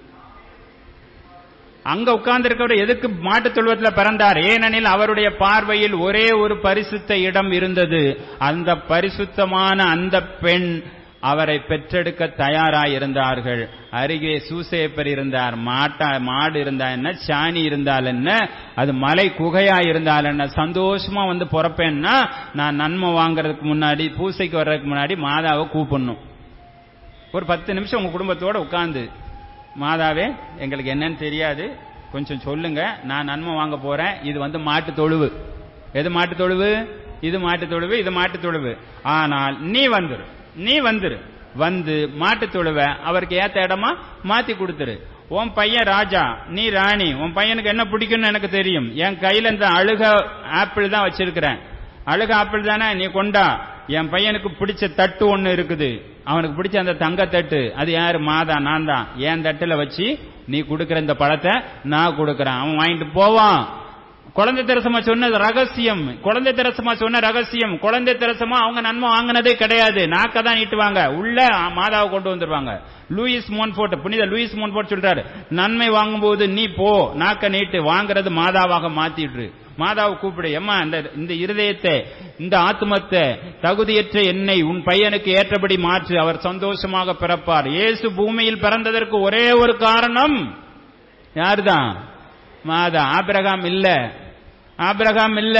அங்க உட்கார்ந்து இருக்கிறவர் எதுக்கு மாட்டுத் தொழுவத்துல பிறந்தார் ஏனெனில் அவருடைய பார்வையில் ஒரே ஒரு பரிசுத்த இடம் இருந்தது அந்த பரிசுத்தமான அந்த பெண் அவரை பெற்றெடுக்க தயாராய் இருந்தார்கள் அருகே சூசேப்பர் இருந்தார் மாட்டா மாடு இருந்தா என்ன சாணி இருந்தால் என்ன அது மலை குகையா இருந்தால் என்ன சந்தோஷமா வந்து பிறப்பேன்னா நான் நன்மை வாங்குறதுக்கு முன்னாடி பூசைக்கு வர்றதுக்கு முன்னாடி மாதாவை கூப்பிடணும் ஒரு பத்து நிமிஷம் உங்க குடும்பத்தோட உட்கார்ந்து மாதாவே எங்களுக்கு என்னன்னு தெரியாது கொஞ்சம் சொல்லுங்க நான் நன்மை வாங்க போறேன் இது வந்து மாட்டு தொழுவு எது மாட்டு தொழுவு இது மாட்டு தொழுவு இது மாட்டு தொழுவு ஆனால் நீ வந்துரு நீ வந்துரு வந்து மாட்டு தொழுவ அவருக்கு ஏத்த இடமா மாத்தி கொடுத்துரு உன் பையன் ராஜா நீ ராணி உன் பையனுக்கு என்ன பிடிக்கும்னு எனக்கு தெரியும் என் கையில இந்த அழுக ஆப்பிள் தான் வச்சிருக்கிறேன் அழுக ஆப்பிள் தானே நீ கொண்டா என் பையனுக்கு பிடிச்ச தட்டு ஒண்ணு இருக்குது அவனுக்கு பிடிச்ச அந்த தங்க தட்டு அது யாரு மாதா நான் தான் என் தட்டுல வச்சு நீ கொடுக்கிற இந்த பழத்தை நான் கொடுக்கறேன் அவன் வாங்கிட்டு போவான் குழந்தை தெரசமா சொன்னது ரகசியம் குழந்தை தெரசமா சொன்ன ரகசியம் குழந்தை தெரசமா அவங்க நன்மை வாங்கினதே கிடையாது நாக்க தான் நீட்டுவாங்க உள்ள மாதாவை கொண்டு வந்துருவாங்க லூயிஸ் மோன்போர்ட் புனித லூயிஸ் மோன்போர்ட் சொல்றாரு நன்மை வாங்கும்போது நீ போ நாக்க நீட்டு வாங்குறது மாதாவாக மாத்திட்டு மாதாவை கூப்பிடு எம்மா இந்த இந்த இருதயத்தை இந்த ஆத்மத்தை தகுதியற்ற என்னை உன் பையனுக்கு ஏற்றபடி மாற்று அவர் சந்தோஷமாக பிறப்பார் இயேசு பூமியில் பிறந்ததற்கு ஒரே ஒரு காரணம் யாருதான் மாதா ஆபிரகாம் இல்ல ஆபிரகாம் இல்ல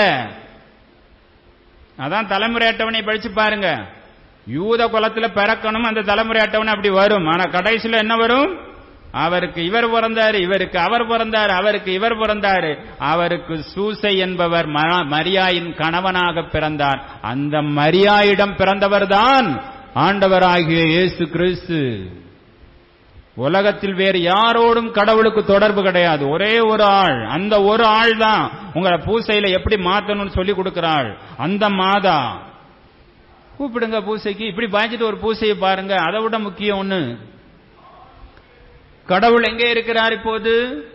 அதான் தலைமுறை அட்டவணை படிச்சு பாருங்க யூத குலத்துல பிறக்கணும் அந்த தலைமுறை அட்டவணை அப்படி வரும் ஆனா கடைசியில என்ன வரும் அவருக்கு இவர் பிறந்தாரு இவருக்கு அவர் பிறந்தாரு அவருக்கு இவர் பிறந்தாரு அவருக்கு சூசை என்பவர் மரியாயின் கணவனாக பிறந்தார் அந்த மரியாயிடம் பிறந்தவர் தான் ஆண்டவராகிய இயேசு கிறிஸ்து உலகத்தில் வேறு யாரோடும் கடவுளுக்கு தொடர்பு கிடையாது ஒரே ஒரு ஆள் அந்த ஒரு ஆள் தான் உங்களை பூசையில எப்படி மாத்தணும்னு சொல்லி கொடுக்கிறாள் அந்த மாதா கூப்பிடுங்க பூசைக்கு இப்படி பாய்ச்சிட்டு ஒரு பூசையை பாருங்க அதை விட முக்கியம் ஒண்ணு கடவுள் எங்க இருக்கிறார் இப்போது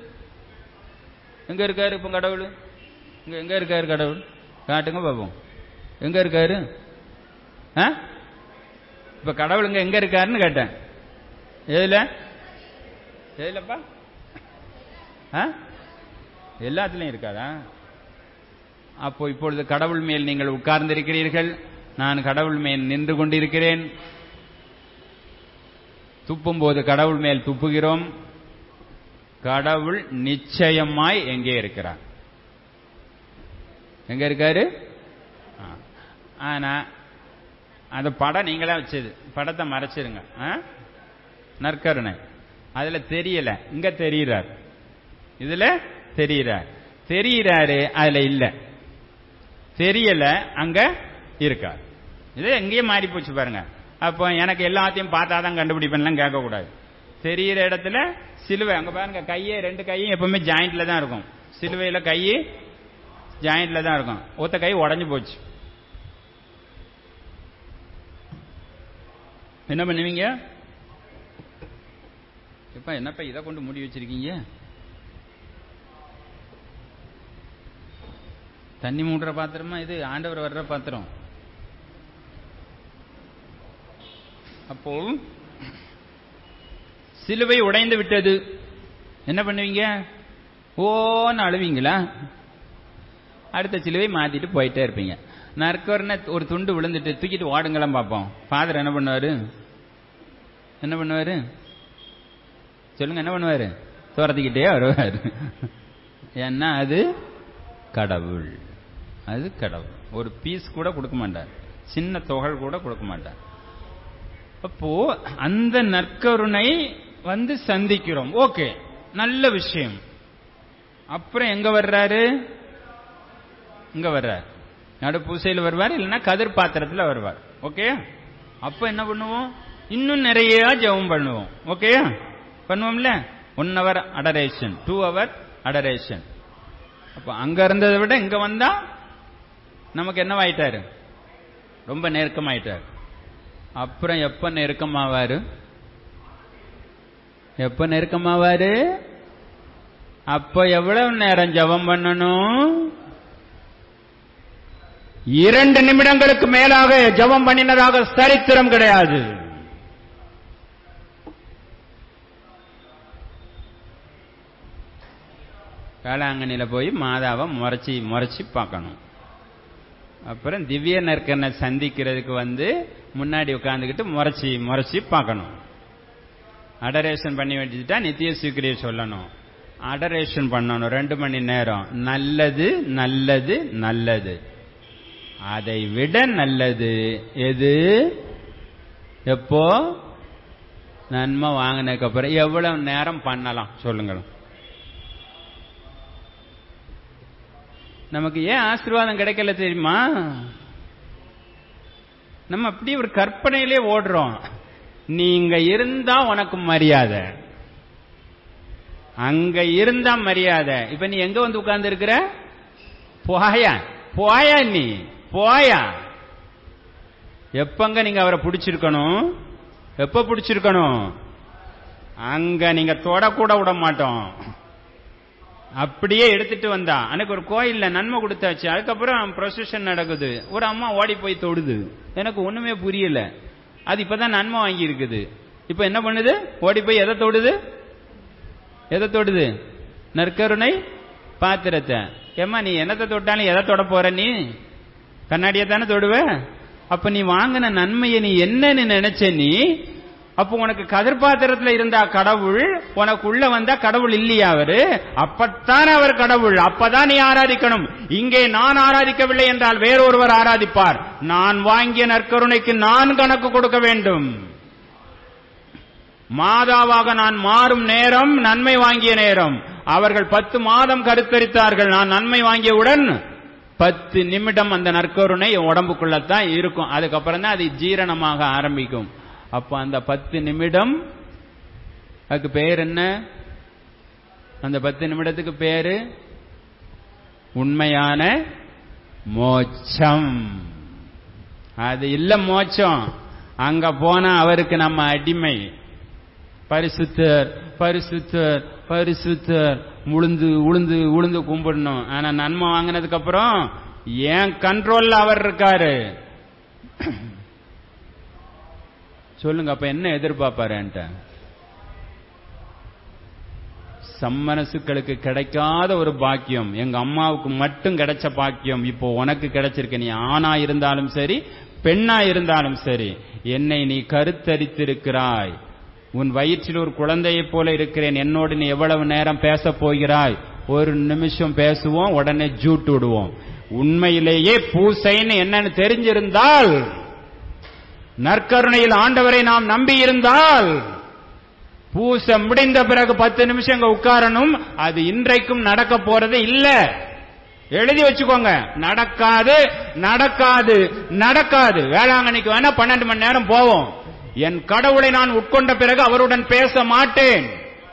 எங்க இருக்காரு இப்ப கடவுள் இங்க எங்க இருக்காரு கடவுள் காட்டுங்க பாப்போம் எங்க இருக்காரு இப்ப கடவுள் இங்க எங்க இருக்காருன்னு கேட்டேன் எதுல எதுலப்பா எல்லாத்துலயும் இருக்காதா அப்போ இப்பொழுது கடவுள் மேல் நீங்கள் உட்கார்ந்திருக்கிறீர்கள் நான் கடவுள் மேல் நின்று கொண்டிருக்கிறேன் துப்பும் போது கடவுள் மேல் துப்புகிறோம் கடவுள் நிச்சயமாய் எங்கே இருக்கிறார் எங்க இருக்காரு ஆனா அந்த படம் நீங்களா வச்சது படத்தை மறைச்சிருங்க நற்கருணை அதுல தெரியல இங்க தெரியுறார் இதுல தெரியுறார் தெரியுறாரு அதுல இல்ல தெரியல அங்க இருக்கார் இது எங்கேயும் மாறி போச்சு பாருங்க அப்போ எனக்கு எல்லாத்தையும் பார்த்தாதான் கண்டுபிடிப்பேன்லாம் கேட்கக்கூடாது தெரியிற இடத்துல சிலுவை அங்க பாருங்க கையே ரெண்டு கையும் எப்பவுமே ஜாயிண்ட்ல தான் இருக்கும் சிலுவையில கை ஜாயிண்ட்ல தான் இருக்கும் ஒத்த கை உடஞ்சு போச்சு என்ன பண்ணுவீங்க இப்ப என்னப்பா இதை கொண்டு மூடி வச்சிருக்கீங்க தண்ணி மூடுற பாத்திரமா இது ஆண்டவர் வர்ற பாத்திரம் அப்போ சிலுவை உடைந்து விட்டது என்ன பண்ணுவீங்க ஓன்னு அழுவீங்களா அடுத்த சிலுவை மாத்திட்டு போயிட்டே இருப்பீங்க நற்கொர்ன ஒரு துண்டு விழுந்துட்டு தூக்கிட்டு ஓடுங்களாம் பார்ப்போம் ஃபாதர் என்ன பண்ணுவாரு என்ன பண்ணுவாரு சொல்லுங்க என்ன பண்ணுவாரு துரத்திக்கிட்டே வருவாரு ஏன்னா அது கடவுள் அது கடவுள் ஒரு பீஸ் கூட கொடுக்க மாட்டார் சின்ன தொகை கூட கொடுக்க மாட்டார் அப்போ அந்த நற்கருணை வந்து சந்திக்கிறோம் ஓகே நல்ல விஷயம் அப்புறம் எங்க வர்றாரு இங்க வர்றார் நடு பூசையில் வருவார் இல்லைன்னா கதிர் பாத்திரத்தில் வருவார் ஓகே அப்ப என்ன பண்ணுவோம் இன்னும் நிறைய ஜெபம் பண்ணுவோம் ஓகேயா பண்ணுவோம்ல one hour adoration two hour adoration அப்ப அங்க இருந்ததை விட இங்க வந்தா நமக்கு என்னவாயிட்டாரு ரொம்ப நெருக்கமாயிட்டாரு அப்புறம் எப்ப நெருக்கமாவாரு எப்ப நெருக்கமாவாரு அப்ப எவ்வளவு நேரம் ஜெபம் பண்ணணும் இரண்டு நிமிடங்களுக்கு மேலாக ஜெபம் பண்ணினதாக சரித்திரம் கிடையாது வேளாங்கண்ணியில போய் மாதாவை முறைச்சி முறைச்சி பார்க்கணும் அப்புறம் திவ்ய நற்கனை சந்திக்கிறதுக்கு வந்து முன்னாடி உட்காந்துக்கிட்டு முறைச்சி முறைச்சி பார்க்கணும் அடரேஷன் பண்ணி வச்சுட்டா நித்திய சீக்கிரியை சொல்லணும் அடரேஷன் பண்ணணும் ரெண்டு மணி நேரம் நல்லது நல்லது நல்லது அதை விட நல்லது எது எப்போ நன்மை வாங்கினதுக்கு அப்புறம் எவ்வளவு நேரம் பண்ணலாம் சொல்லுங்களேன் நமக்கு ஏன் ஆசீர்வாதம் கிடைக்கல தெரியுமா நம்ம அப்படி ஒரு கற்பனையிலே ஓடுறோம் நீங்க இருந்தா உனக்கு மரியாதை அங்க இருந்தா மரியாதை இப்ப நீ எங்க வந்து உட்கார்ந்து இருக்கிற போயா போயா நீ போயா எப்பங்க நீங்க அவரை பிடிச்சிருக்கணும் எப்ப பிடிச்சிருக்கணும் அங்க நீங்க தொடக்கூட விட மாட்டோம் அப்படியே எடுத்துட்டு வந்தா அன்னைக்கு ஒரு கோயில்ல நன்மை கொடுத்தாச்சு அதுக்கப்புறம் ப்ரொசஷன் நடக்குது ஒரு அம்மா ஓடி போய் தொடுது எனக்கு ஒண்ணுமே புரியல அது இப்பதான் நன்மை வாங்கி இருக்குது இப்ப என்ன பண்ணுது ஓடி போய் எதை தொடுது எதை தொடுது நற்கருணை பாத்திரத்தை ஏமா நீ என்னத்தை தொட்டாலும் எதை தொட போற நீ கண்ணாடியை தானே தொடுவ அப்ப நீ வாங்கின நன்மையை நீ என்னன்னு நினைச்ச நீ அப்ப உனக்கு கதிர் பாத்திரத்துல இருந்தா கடவுள் உனக்கு உள்ள வந்தா கடவுள் இல்லையா அவரு அப்பத்தான் அவர் கடவுள் அப்பதான் நீ ஆராதிக்கணும் இங்கே நான் ஆராதிக்கவில்லை என்றால் வேறொருவர் ஆராதிப்பார் நான் வாங்கிய நற்கருணைக்கு நான் கணக்கு கொடுக்க வேண்டும் மாதாவாக நான் மாறும் நேரம் நன்மை வாங்கிய நேரம் அவர்கள் பத்து மாதம் கருத்தரித்தார்கள் நான் நன்மை வாங்கியவுடன் பத்து நிமிடம் அந்த நற்கருணை உடம்புக்குள்ளத்தான் இருக்கும் அதுக்கப்புறம் தான் அது ஜீரணமாக ஆரம்பிக்கும் அப்ப அந்த பத்து நிமிடம் அதுக்கு பேர் என்ன அந்த பத்து நிமிடத்துக்கு பேரு உண்மையான மோட்சம் அது இல்ல மோட்சம் அங்க போனா அவருக்கு நம்ம அடிமை பரிசுத்தர் பரிசுத்தர் பரிசுத்தர் உளுந்து உளுந்து உளுந்து கும்பிடணும் ஆனா நன்மை வாங்கினதுக்கு அப்புறம் ஏன் கண்ட்ரோல்ல அவர் இருக்காரு சொல்லுங்க அப்ப என்ன எதிர்பார்ப்பாரு என்கிட்ட சம்மனசுக்களுக்கு கிடைக்காத ஒரு பாக்கியம் எங்க அம்மாவுக்கு மட்டும் கிடைச்ச பாக்கியம் இப்போ உனக்கு கிடைச்சிருக்கு நீ ஆணா இருந்தாலும் சரி பெண்ணா இருந்தாலும் சரி என்னை நீ கருத்தரித்திருக்கிறாய் உன் வயிற்றில் ஒரு குழந்தையைப் போல இருக்கிறேன் என்னோடு நீ எவ்வளவு நேரம் பேச போகிறாய் ஒரு நிமிஷம் பேசுவோம் உடனே ஜூட்டு விடுவோம் உண்மையிலேயே பூசைன்னு என்னன்னு தெரிஞ்சிருந்தால் நற்கருணையில் ஆண்டவரை நாம் நம்பி இருந்தால் பூச முடிந்த பிறகு பத்து நிமிஷம் இங்க உட்காரணும் அது இன்றைக்கும் நடக்க போறது இல்ல எழுதி வச்சுக்கோங்க நடக்காது நடக்காது நடக்காது வேளாங்கண்ணிக்கு வேணா பன்னெண்டு மணி நேரம் போவோம் என் கடவுளை நான் உட்கொண்ட பிறகு அவருடன் பேச மாட்டேன்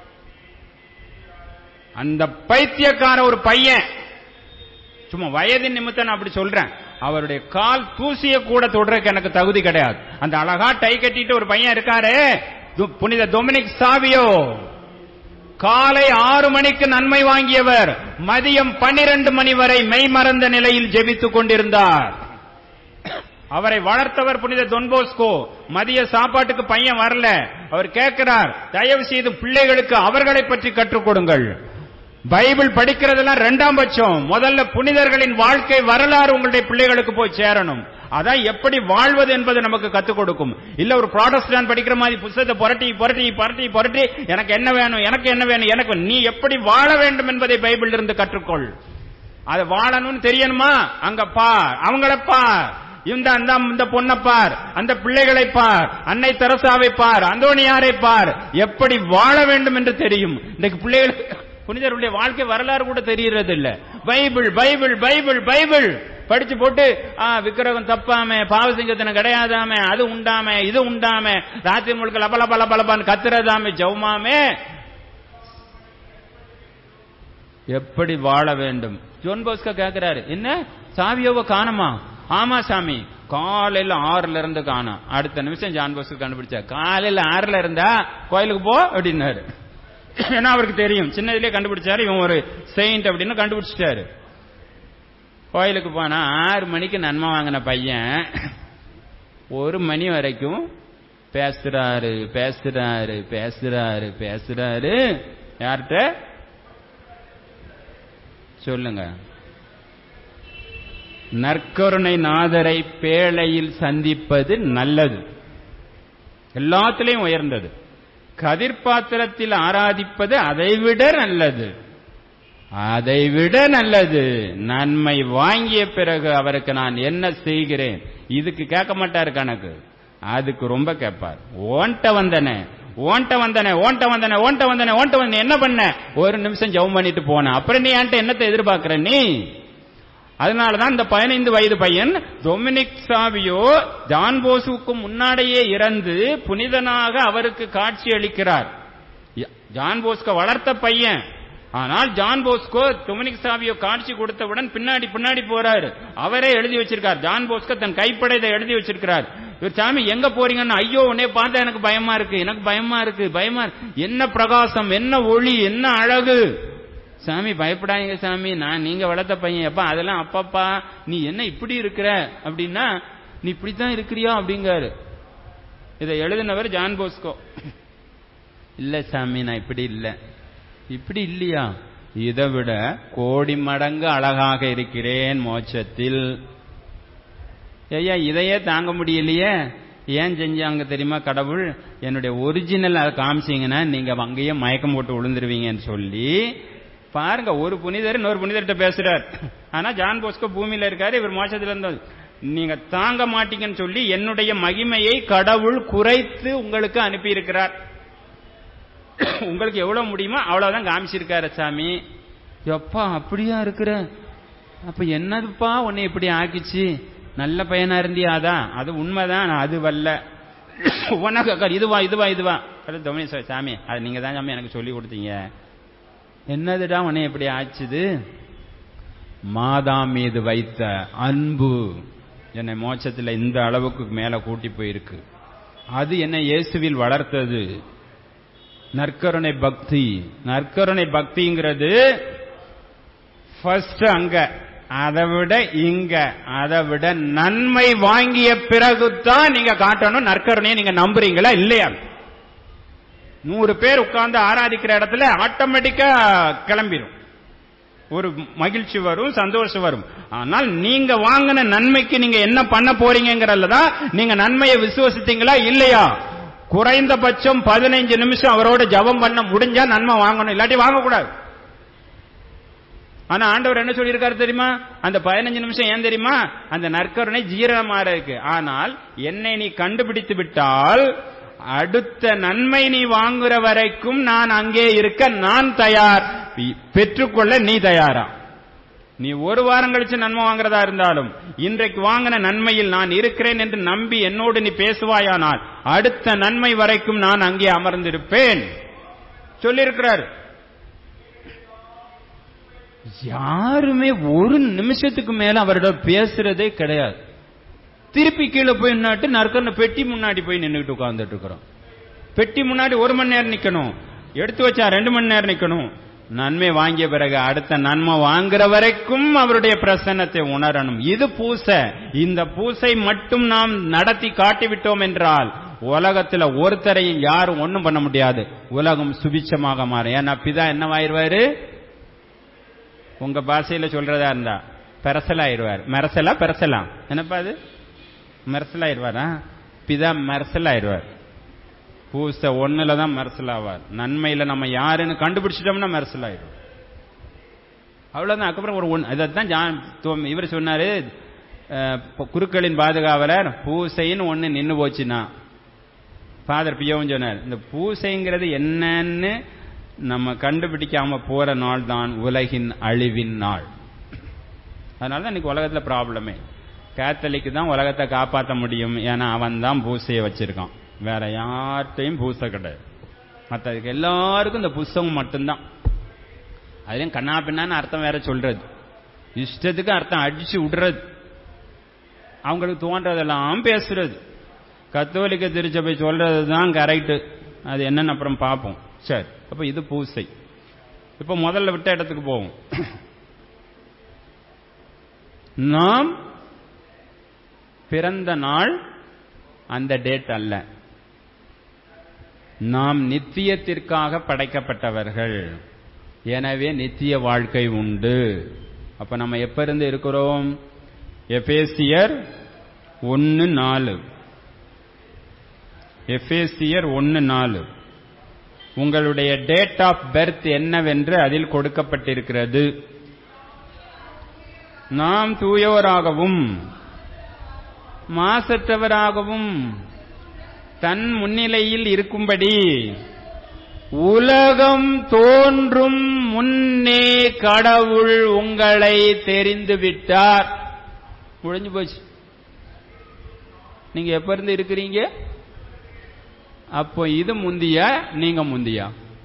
அந்த பைத்தியக்கார ஒரு பையன் சும்மா வயதின் நிமித்தம் நான் அப்படி சொல்றேன் அவருடைய கால் தூசிய கூட தொடருக்கு எனக்கு தகுதி கிடையாது அந்த அழகா டை கட்டிட்டு ஒரு பையன் இருக்காரு து- புனித டொமினிக் சாவியோ காலை ஆறு மணிக்கு நன்மை வாங்கியவர் மதியம் பன்னிரண்டு மணி வரை மெய் மறந்த நிலையில் ஜெபித்துக் கொண்டிருந்தார் அவரை வளர்த்தவர் புனித தொன்போஸ்கோ மதிய சாப்பாட்டுக்கு பையன் வரல அவர் கேட்கிறார் தயவு செய்து பிள்ளைகளுக்கு அவர்களை பற்றி கற்றுக் கொடுங்கள் பைபிள் படிக்கிறதெல்லாம் ரெண்டாம் பட்சம் முதல்ல புனிதர்களின் வாழ்க்கை வரலாறு உங்களுடைய பிள்ளைகளுக்கு போய் சேரணும் அதான் எப்படி வாழ்வது என்பது நமக்கு கத்துக் கொடுக்கும் இல்ல ஒரு ப்ராடஸ்டான் படிக்கிற மாதிரி புத்தகத்தை புரட்டி புரட்டி புரட்டி புரட்டி எனக்கு என்ன வேணும் எனக்கு என்ன வேணும் எனக்கு நீ எப்படி வாழ வேண்டும் என்பதை பைபிள் இருந்து கற்றுக்கொள் அது வாழணும்னு தெரியணுமா அங்க பார் அவங்கள பார் இந்த அந்த இந்த பொண்ணை பார் அந்த பிள்ளைகளை பார் அன்னை தெரசாவை பார் அந்தோனியாரை பார் எப்படி வாழ வேண்டும் என்று தெரியும் இன்னைக்கு பிள்ளைகளுக்கு புனிதருடைய வாழ்க்கை வரலாறு கூட தெரியறது இல்ல பைபிள் பைபிள் பைபிள் பைபிள் படிச்சு போட்டு ஆ, விக்கிரகம் தப்பாம பாவசிங்கத்தனை கிடையாதாம அது உண்டாம இது உண்டாம ராத்திரி முழுக்க லப லப லப லபான்னு கத்துறதாமே ஜவுமாமே எப்படி வாழ வேண்டும் ஜோன் போஸ்கோ கேக்குறாரு என்ன சாவியோவ காணுமா ஆமா சாமி காலையில ஆறுல இருந்து காணும் அடுத்த நிமிஷம் ஜான் போஸ்கோ கண்டுபிடிச்சா காலையில ஆறுல இருந்தா கோயிலுக்கு போ அப்படின்னாரு ஏன்னா அவருக்கு தெரியும் சின்னதுலயே கண்டுபிடிச்சாரு இவன் ஒரு செயின்ட் அப்படின்னு கண்டுபிடிச்சிட்டாரு கோயிலுக்கு போனா ஆறு மணிக்கு நன்மை வாங்கின பையன் ஒரு மணி வரைக்கும் பேசுறாரு பேசுறாரு பேசுறாரு பேசுறாரு யார்கிட்ட சொல்லுங்க நற்கருணை நாதரை பேழையில் சந்திப்பது நல்லது எல்லாத்திலையும் உயர்ந்தது கதிர்பாத்திரத்தில் ஆராதிப்பது அதைவிட நல்லது அதைவிட நல்லது நன்மை வாங்கிய பிறகு அவருக்கு நான் என்ன செய்கிறேன் இதுக்கு கேட்க மாட்டாரு கணக்கு அதுக்கு ரொம்ப கேட்பார் ஓன்ட்ட வந்தனே ஓன்ட்ட வந்தனே ஓன்ட்ட வந்தனே ஓன்ட்ட வந்தனே ஓன்ட்ட வந்தனே என்ன பண்ண ஒரு நிமிஷம் ஜெபம் பண்ணிட்டு போன அப்புறம் நீ என்கிட்ட என்னத்தை எதிர்பார்க்கிற நீ அதனாலதான் இந்த பதினைந்து வயது பையன் டொமினிக் சாவியோ ஜான் போசுவுக்கு முன்னாடியே இறந்து புனிதனாக அவருக்கு காட்சி அளிக்கிறார் ஜான் போஸ்கோ வளர்த்த பையன் ஆனால் ஜான் போஸ்கோ டொமினிக் சாவியோ காட்சி கொடுத்தவுடன் பின்னாடி பின்னாடி போறாரு அவரே எழுதி வச்சிருக்கார் ஜான் போஸ்கோ தன் கைப்பட இதை எழுதி வச்சிருக்கிறார் இவர் சாமி எங்க போறீங்கன்னு ஐயோ உன்னே பார்த்தா எனக்கு பயமா இருக்கு எனக்கு பயமா இருக்கு பயமா இருக்கு என்ன பிரகாசம் என்ன ஒளி என்ன அழகு சாமி பயப்படாதீங்க சாமி நான் நீங்க வளர்த்த பையன் அப்பா அதெல்லாம் அப்பப்பா நீ என்ன இப்படி இருக்கிற அப்படின்னா நீ இப்படித்தான் இருக்கிறியா அப்படிங்காரு இதை எழுதினவர் ஜான் போஸ்கோ இல்ல சாமி நான் இப்படி இல்ல இப்படி இல்லையா இதை விட கோடி மடங்கு அழகாக இருக்கிறேன் மோட்சத்தில் ஐயா இதையே தாங்க முடியலையே ஏன் செஞ்சாங்க தெரியுமா கடவுள் என்னுடைய ஒரிஜினல் அதை காமிச்சீங்கன்னா நீங்க அங்கேயே மயக்கம் போட்டு விழுந்துருவீங்கன்னு சொல்லி பாருங்க ஒரு புனிதர் இன்னொரு புனிதர்கிட்ட பேசுறார் ஆனா ஜான் போஸ்கோ பூமியில இருக்காரு இவர் மோட்சத்துல இருந்தது நீங்க தாங்க மாட்டீங்கன்னு சொல்லி என்னுடைய மகிமையை கடவுள் குறைத்து உங்களுக்கு அனுப்பி இருக்கிறார் உங்களுக்கு எவ்வளவு முடியுமோ அவ்வளவுதான் காமிச்சிருக்காரு சாமி எப்பா அப்படியா இருக்கிற அப்ப என்னதுப்பா உன்னை இப்படி ஆக்கிச்சு நல்ல பையனா இருந்தியா அதான் அது உண்மைதான் அது வல்ல உனக்கு அக்கா, இதுவா இதுவா இதுவா அது தோமணி சாமி அது நீங்க தான் சாமி எனக்கு சொல்லி கொடுத்தீங்க என்னதுடா உன்னை எப்படி ஆச்சுது மாதா மீது வைத்த அன்பு என்னை மோட்சத்தில் இந்த அளவுக்கு மேல கூட்டி போயிருக்கு அது என்னை இயேசுவில் வளர்த்தது நற்கருணை பக்தி நற்கருணை பக்திங்கிறது ஃபர்ஸ்ட் அங்க அதை விட இங்க அதை விட நன்மை வாங்கிய பிறகுதான் நீங்க காட்டணும் நற்கருணையை நீங்க நம்புறீங்களா இல்லையா நூறு பேர் உட்கார்ந்து ஆராதிக்கிற இடத்துல ஆட்டோமேட்டிக்கா கிளம்பிடும் ஒரு மகிழ்ச்சி வரும் சந்தோஷம் வரும் ஆனால் நீங்க வாங்கின நன்மைக்கு நீங்க என்ன பண்ண போறீங்கிறதுல தான் நீங்க நன்மையை விசுவசித்தீங்களா இல்லையா குறைந்தபட்சம் பதினைஞ்சு நிமிஷம் அவரோட ஜபம் பண்ண முடிஞ்சா நன்மை வாங்கணும் இல்லாட்டி வாங்கக்கூடாது ஆனா ஆண்டவர் என்ன சொல்லியிருக்காரு தெரியுமா அந்த பதினஞ்சு நிமிஷம் ஏன் தெரியுமா அந்த நற்கருணை ஜீரணமா இருக்கு ஆனால் என்னை நீ கண்டுபிடித்து விட்டால் அடுத்த நன்மை நீ வாங்குற வரைக்கும் நான் அங்கே இருக்க நான் தயார் பெற்றுக்கொள்ள நீ தயாரா நீ ஒரு வாரம் கழிச்சு நன்மை வாங்குறதா இருந்தாலும் இன்றைக்கு வாங்கின நன்மையில் நான் இருக்கிறேன் என்று நம்பி என்னோடு நீ பேசுவாயானால் அடுத்த நன்மை வரைக்கும் நான் அங்கே அமர்ந்திருப்பேன் சொல்லியிருக்கிறார் யாருமே ஒரு நிமிஷத்துக்கு மேல அவரோட பேசுறதே கிடையாது திருப்பி கீழே போய் நின்னுட்டு நற்கன பெட்டி முன்னாடி போய் நின்றுட்டு உட்கார்ந்துட்டு இருக்கிறோம் பெட்டி முன்னாடி ஒரு மணி நேரம் நிக்கணும் எடுத்து வச்சா ரெண்டு மணி நேரம் நிக்கணும் நன்மை வாங்கிய பிறகு அடுத்த நன்மை வாங்குற வரைக்கும் அவருடைய பிரசன்னத்தை உணரணும் இது பூசை இந்த பூசை மட்டும் நாம் நடத்தி காட்டிவிட்டோம் என்றால் உலகத்துல ஒருத்தரையும் யாரும் ஒண்ணும் பண்ண முடியாது உலகம் சுபிச்சமாக மாறும் ஏன்னா பிதா என்னவாயிருவாரு உங்க பாஷையில சொல்றதா இருந்தா பெரசலாயிருவார் மெரசலா பெரசலா என்னப்பா அது மெரசலாயிருவாரா பிதா மெரசலாயிருவார் பூசை ஒண்ணுல தான் மெரசல் ஆவார் நன்மையில நம்ம யாருன்னு கண்டுபிடிச்சிட்டோம்னா மெரசல் ஆயிடும் அவ்வளவுதான் அதுக்கப்புறம் ஒரு ஒன்று இதைத்தான் ஜான் இவர் சொன்னாரு அஹ், குருக்களின் பாதுகாவலர் பூசைன்னு ஒண்ணு நின்னு போச்சுன்னா ஃபாதர் பியோவும் சொன்னார் இந்த பூசைங்கிறது என்னன்னு நம்ம கண்டுபிடிக்காம போற நாள் தான் உலகின் அழிவின் நாள் அதனால தான் இன்னைக்கு உலகத்துல ப்ராப்ளமே கேத்தலிக்கு தான் உலகத்தை காப்பாற்ற முடியும் ஏன்னா அவன் தான் பூசையை வச்சிருக்கான் வேற யார்கிட்டையும் பூசை கிடையாது மற்றதுக்கு எல்லாருக்கும் இந்த புஸ்தகம் மட்டும்தான் அதுலயும் கண்ணா பின்னான்னு அர்த்தம் வேற சொல்றது இஷ்டத்துக்கு அர்த்தம் அடிச்சு விடுறது அவங்களுக்கு தோன்றதெல்லாம் பேசுறது கத்தோலிக்க திருச்சபை சொல்றது தான் கரெக்ட் அது என்னன்னு அப்புறம் பார்ப்போம் சரி அப்ப இது பூசை இப்ப முதல்ல விட்ட இடத்துக்கு போவோம் நாம் பிறந்த நாள் அந்த டேட் அல்ல நாம் நித்தியத்திற்காக படைக்கப்பட்டவர்கள் எனவே நித்திய வாழ்க்கை உண்டு அப்ப நம்ம எப்ப இருந்து இருக்கிறோம் எபேசியர் ஒன்னு நாலு எபேசியர் ஒன்னு நாலு உங்களுடைய டேட் ஆஃப் பர்த் என்னவென்று அதில் கொடுக்கப்பட்டிருக்கிறது நாம் தூயோராகவும் மாசற்றவராகவும் தன் முன்னிலையில் இருக்கும்படி உலகம் தோன்றும் முன்னே கடவுள் உங்களை தெரிந்து விட்டார் முடிஞ்சு போச்சு நீங்க எப்ப இருந்து இருக்கிறீங்க அப்போ இது முந்தியா நீங்க முந்தியா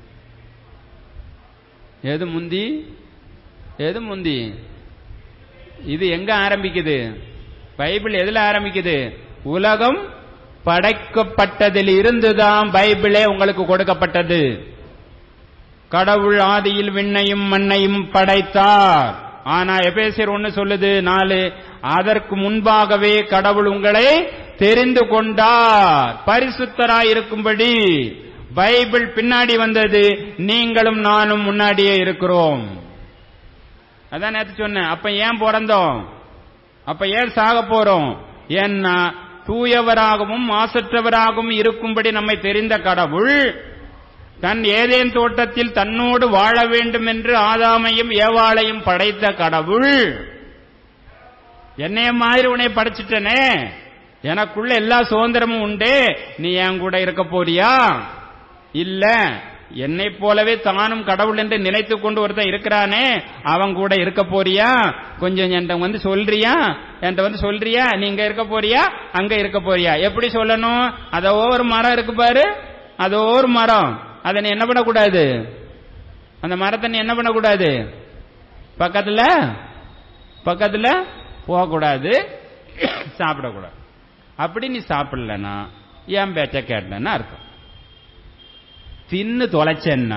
எது முந்தி எது முந்தி இது எங்க ஆரம்பிக்குது பைபிள் எதுல ஆரம்பிக்குது உலகம் படைக்கப்பட்டதில் இருந்துதான் பைபிளே உங்களுக்கு கொடுக்கப்பட்டது கடவுள் ஆதியில் விண்ணையும் மண்ணையும் படைத்தார் ஆனா எபேசியர் ஒன்னு சொல்லுது நாலு அதற்கு முன்பாகவே கடவுள் உங்களை தெரிந்து கொண்டார் பரிசுத்தராய் இருக்கும்படி பைபிள் பின்னாடி வந்தது நீங்களும் நானும் முன்னாடியே இருக்கிறோம் அதான் நேற்று சொன்னேன் அப்ப ஏன் பிறந்தோம் அப்ப ஏன் சாக போறோம் ஏன்னா தூயவராகவும் மாசற்றவராகவும் இருக்கும்படி நம்மை தெரிந்த கடவுள் தன் ஏதேன் தோட்டத்தில் தன்னோடு வாழ வேண்டும் என்று ஆதாமையும் ஏவாளையும் படைத்த கடவுள் என்னைய மாதிரி உன்னை படைச்சிட்டனே எனக்குள்ள எல்லா சுதந்திரமும் உண்டு நீ என் கூட இருக்க போறியா இல்ல என்னை போலவே தானும் கடவுள் என்று நினைத்து கொண்டு ஒருத்தன் இருக்கிறானே அவன் கூட இருக்க போறியா கொஞ்சம் என்கிட்ட வந்து சொல்றியா என்கிட்ட வந்து சொல்றியா நீங்க இருக்க போறியா அங்க இருக்க போறியா எப்படி சொல்லணும் அதோ ஒரு மரம் இருக்கு பாரு அதோ ஒரு மரம் அதை நீ என்ன பண்ணக்கூடாது அந்த மரத்தை நீ என்ன பண்ணக்கூடாது பக்கத்துல பக்கத்துல போகக்கூடாது சாப்பிடக்கூடாது அப்படி நீ சாப்பிடலன்னா என் பேச்ச கேட்டேன்னு அர்த்தம் தின்னு தொலைச்சேன்னா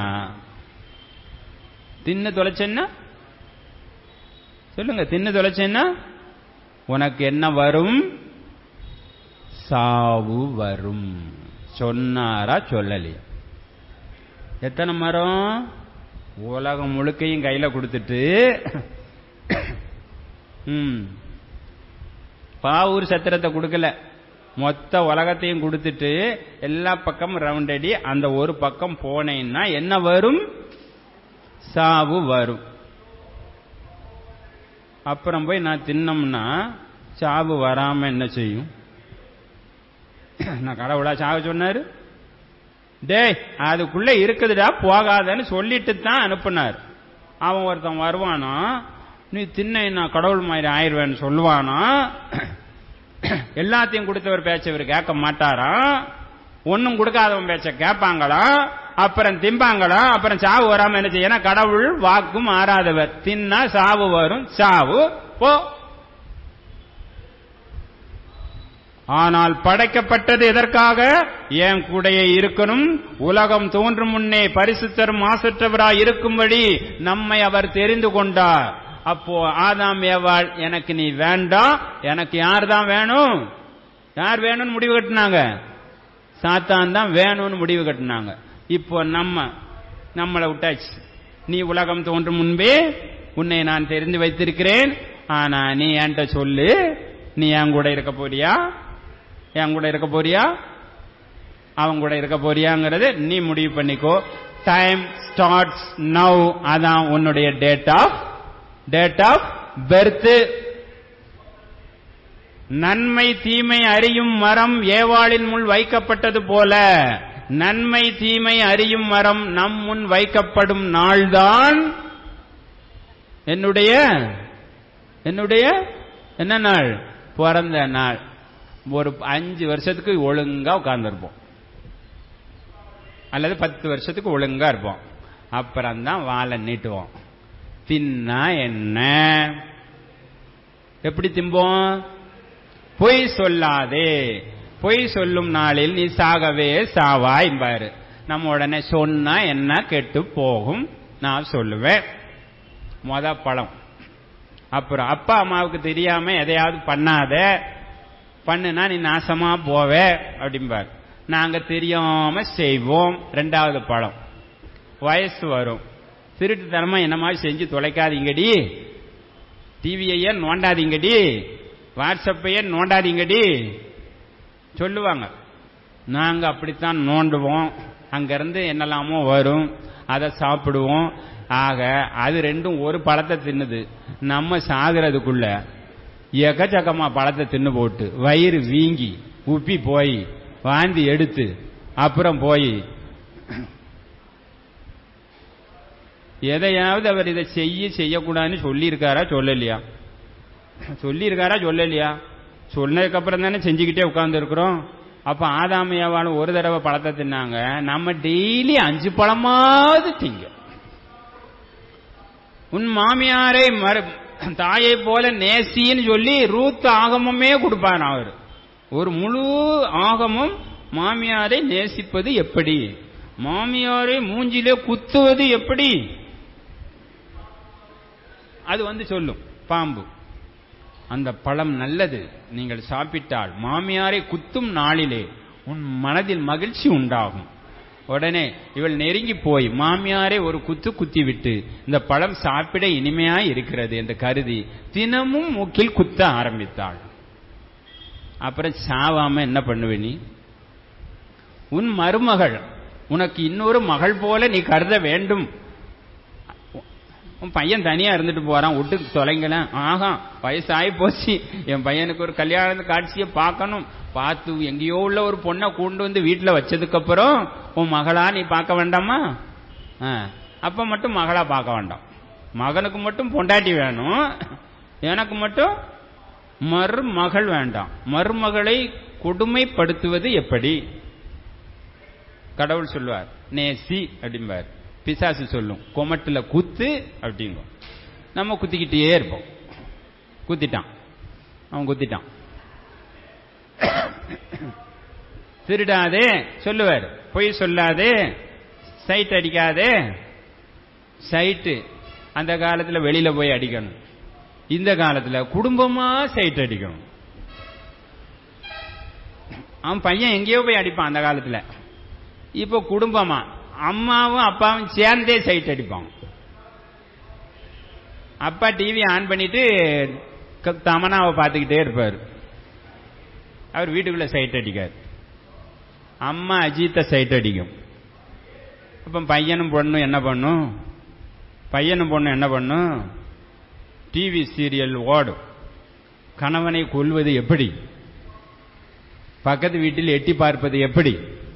தின்னு தொலைச்சேன்னா சொல்லுங்க தின்னு தொலைச்சேன்னா உனக்கு என்ன வரும் சாவு வரும் சொன்னாரா சொல்லலையா எத்தனை மரம் உலகம் முழுக்கையும் கையில கொடுத்துட்டு ம் பாவூர் சத்திரத்தை கொடுக்கல மொத்த உலகத்தையும் கொடுத்துட்டு எல்லா பக்கமும் ரவுண்ட் அடி அந்த ஒரு பக்கம் போனேன்னா என்ன வரும் சாவு வரும் அப்புறம் போய் நான் தின்னோம்னா சாவு வராம என்ன செய்யும் நான் கடவுளா சாவு சொன்னாரு டேய் அதுக்குள்ள இருக்குதுடா போகாதன்னு சொல்லிட்டு தான் அனுப்புனார் அவன் ஒருத்தன் வருவானா நீ தின்ன நான் கடவுள் மாதிரி ஆயிடுவேன்னு சொல்லுவானா எல்லாத்தையும் கொடுத்தவர் பேச்ச இவர் கேட்க மாட்டாரா ஒன்னும் கொடுக்காதவன் பேச்ச கேட்பாங்களா அப்புறம் திம்பாங்களா அப்புறம் சாவு வராம என்ன செய்ய கடவுள் வாக்கும் மாறாதவர் தின்னா சாவு வரும் சாவு போ ஆனால் படைக்கப்பட்டது எதற்காக என் கூடையே இருக்கணும் உலகம் தோன்றும் முன்னே பரிசுத்தர் மாசற்றவராய் இருக்கும்படி நம்மை அவர் தெரிந்து கொண்டார் அப்போ ஆதாம் ஏவாள் எனக்கு நீ வேண்டாம் எனக்கு யார் தான் வேணும் யார் வேணும்னு முடிவு கட்டினாங்க சாத்தான் தான் வேணும்னு முடிவு கட்டினாங்க இப்போ நம்ம நம்மளை விட்டாச்சு நீ உலகம் தோன்றும் முன்பே உன்னை நான் தெரிந்து வைத்திருக்கிறேன் ஆனா நீ என்கிட்ட சொல்லு நீ என் கூட இருக்க போறியா என் கூட இருக்க போறியா அவன் கூட இருக்க போறியாங்கிறது நீ முடிவு பண்ணிக்கோ டைம் ஸ்டார்ட்ஸ் நவ் அதான் உன்னுடைய date of date of birth நன்மை தீமை அறியும் மரம் ஏவாளின் முள் வைக்கப்பட்டது போல நன்மை தீமை அறியும் மரம் நம் முன் வைக்கப்படும் நாள்தான் என்னுடைய என்னுடைய என்ன நாள் பிறந்த நாள் ஒரு அஞ்சு வருஷத்துக்கு ஒழுங்கா உட்கார்ந்துருப்போம் அல்லது பத்து வருஷத்துக்கு ஒழுங்கா இருப்போம் அப்புறம் தான் வாழை நீட்டுவோம் தின்னா என்ன எப்படி திம்போம் பொய் சொல்லாதே பொய் சொல்லும் நாளில் நீ சாகவே சாவாய்பாரு நம்ம உடனே சொன்னா என்ன கெட்டு போகும் நான் சொல்லுவேன் மொத பழம் அப்புறம் அப்பா அம்மாவுக்கு தெரியாம எதையாவது பண்ணாத பண்ணுனா நீ நாசமா போவ அப்படிம்பார் நாங்க தெரியாம செய்வோம் ரெண்டாவது பழம் வயசு வரும் திருட்டுத்தனமா என்ன மாதிரி செஞ்சு தொலைக்காதீங்கடி டிவியையே நோண்டாதீங்கடி வாட்ஸ்அப்பையே நோண்டாதீங்கடி சொல்லுவாங்க நாங்க அப்படித்தான் நோண்டுவோம் அங்கிருந்து என்னெல்லாமோ வரும் அதை சாப்பிடுவோம் ஆக அது ரெண்டும் ஒரு பழத்தை தின்னுது நம்ம சாகிறதுக்குள்ள எக்கச்சக்கமா பழத்தை தின்னு போட்டு வயிறு வீங்கி உப்பி போய் வாந்தி எடுத்து அப்புறம் போய் எதையாவது அவர் இதை செய்ய செய்யக்கூடாதுன்னு சொல்லியிருக்காரா சொல்லலையா சொல்லியிருக்காரா சொல்லலையா சொன்னதுக்கு அப்புறம் தானே செஞ்சுக்கிட்டே உட்கார்ந்து இருக்கிறோம் அப்ப ஆதாமையாவாலும் ஒரு தடவை பழத்தை தின்னாங்க நம்ம டெய்லி அஞ்சு பழமாவது திங்க உன் மாமியாரை மறு தாயை போல நேசின்னு சொல்லி ரூத் ஆகமமே கொடுப்பார் அவர் ஒரு முழு ஆகமும் மாமியாரை நேசிப்பது எப்படி மாமியாரை மூஞ்சிலே குத்துவது எப்படி அது வந்து சொல்லும் பாம்பு அந்த பழம் நல்லது நீங்கள் சாப்பிட்டால் மாமியாரை குத்தும் நாளிலே உன் மனதில் மகிழ்ச்சி உண்டாகும் உடனே இவள் நெருங்கி போய் மாமியாரை ஒரு குத்து குத்தி விட்டு இந்த பழம் சாப்பிட இனிமையா இருக்கிறது என்று கருதி தினமும் மூக்கில் குத்த ஆரம்பித்தாள் அப்புறம் சாவாம என்ன பண்ணுவ நீ உன் மருமகள் உனக்கு இன்னொரு மகள் போல நீ கருத வேண்டும் உன் பையன் தனியா இருந்துட்டு போறான் விட்டு தொலைங்கல ஆகா வயசாகி போச்சு என் பையனுக்கு ஒரு கல்யாண காட்சியை பார்க்கணும் பார்த்து எங்கேயோ உள்ள ஒரு பொண்ணை கொண்டு வந்து வீட்டுல வச்சதுக்கு அப்புறம் உன் மகளா நீ பார்க்க வேண்டாமா ஆ, அப்ப மட்டும் மகளா பார்க்க வேண்டாம் மகனுக்கு மட்டும் பொண்டாட்டி வேணும் எனக்கு மட்டும் மருமகள் வேண்டாம் மருமகளை கொடுமைப்படுத்துவது எப்படி கடவுள் சொல்லுவார் நேசி அப்படிம்பார் பிசாசு சொல்லும் கொமட்டுல குத்து அப்படிங்கும் நம்ம குத்திக்கிட்டே இருப்போம் குத்திட்டான் அவன் குத்திட்டான் திருடாதே சொல்லுவார் பொய் சொல்லாதே சைட் அடிக்காதே சைட்டு அந்த காலத்துல வெளியில போய் அடிக்கணும் இந்த காலத்துல குடும்பமா சைட் அடிக்கணும் அவன் பையன் எங்கேயோ போய் அடிப்பான் அந்த காலத்துல இப்போ குடும்பமா அம்மாவும் அப்பாவும் சேர்ந்தே சைட் அடிப்பாங்க அப்பா டிவி ஆன் பண்ணிட்டு க- தமனாவை பார்த்துக்கிட்டே இருப்பார் அவர் வீட்டுக்குள்ள சைட் அடிக்கார் அம்மா அஜித்தை சைட் அடிக்கும் அப்ப பையனும் பொண்ணும் என்ன பண்ணும் பையனும் பொண்ணும் என்ன பண்ணும் டிவி சீரியல் ஓடும் கணவனை கொல்வது எப்படி பக்கத்து வீட்டில் எட்டி பார்ப்பது எப்படி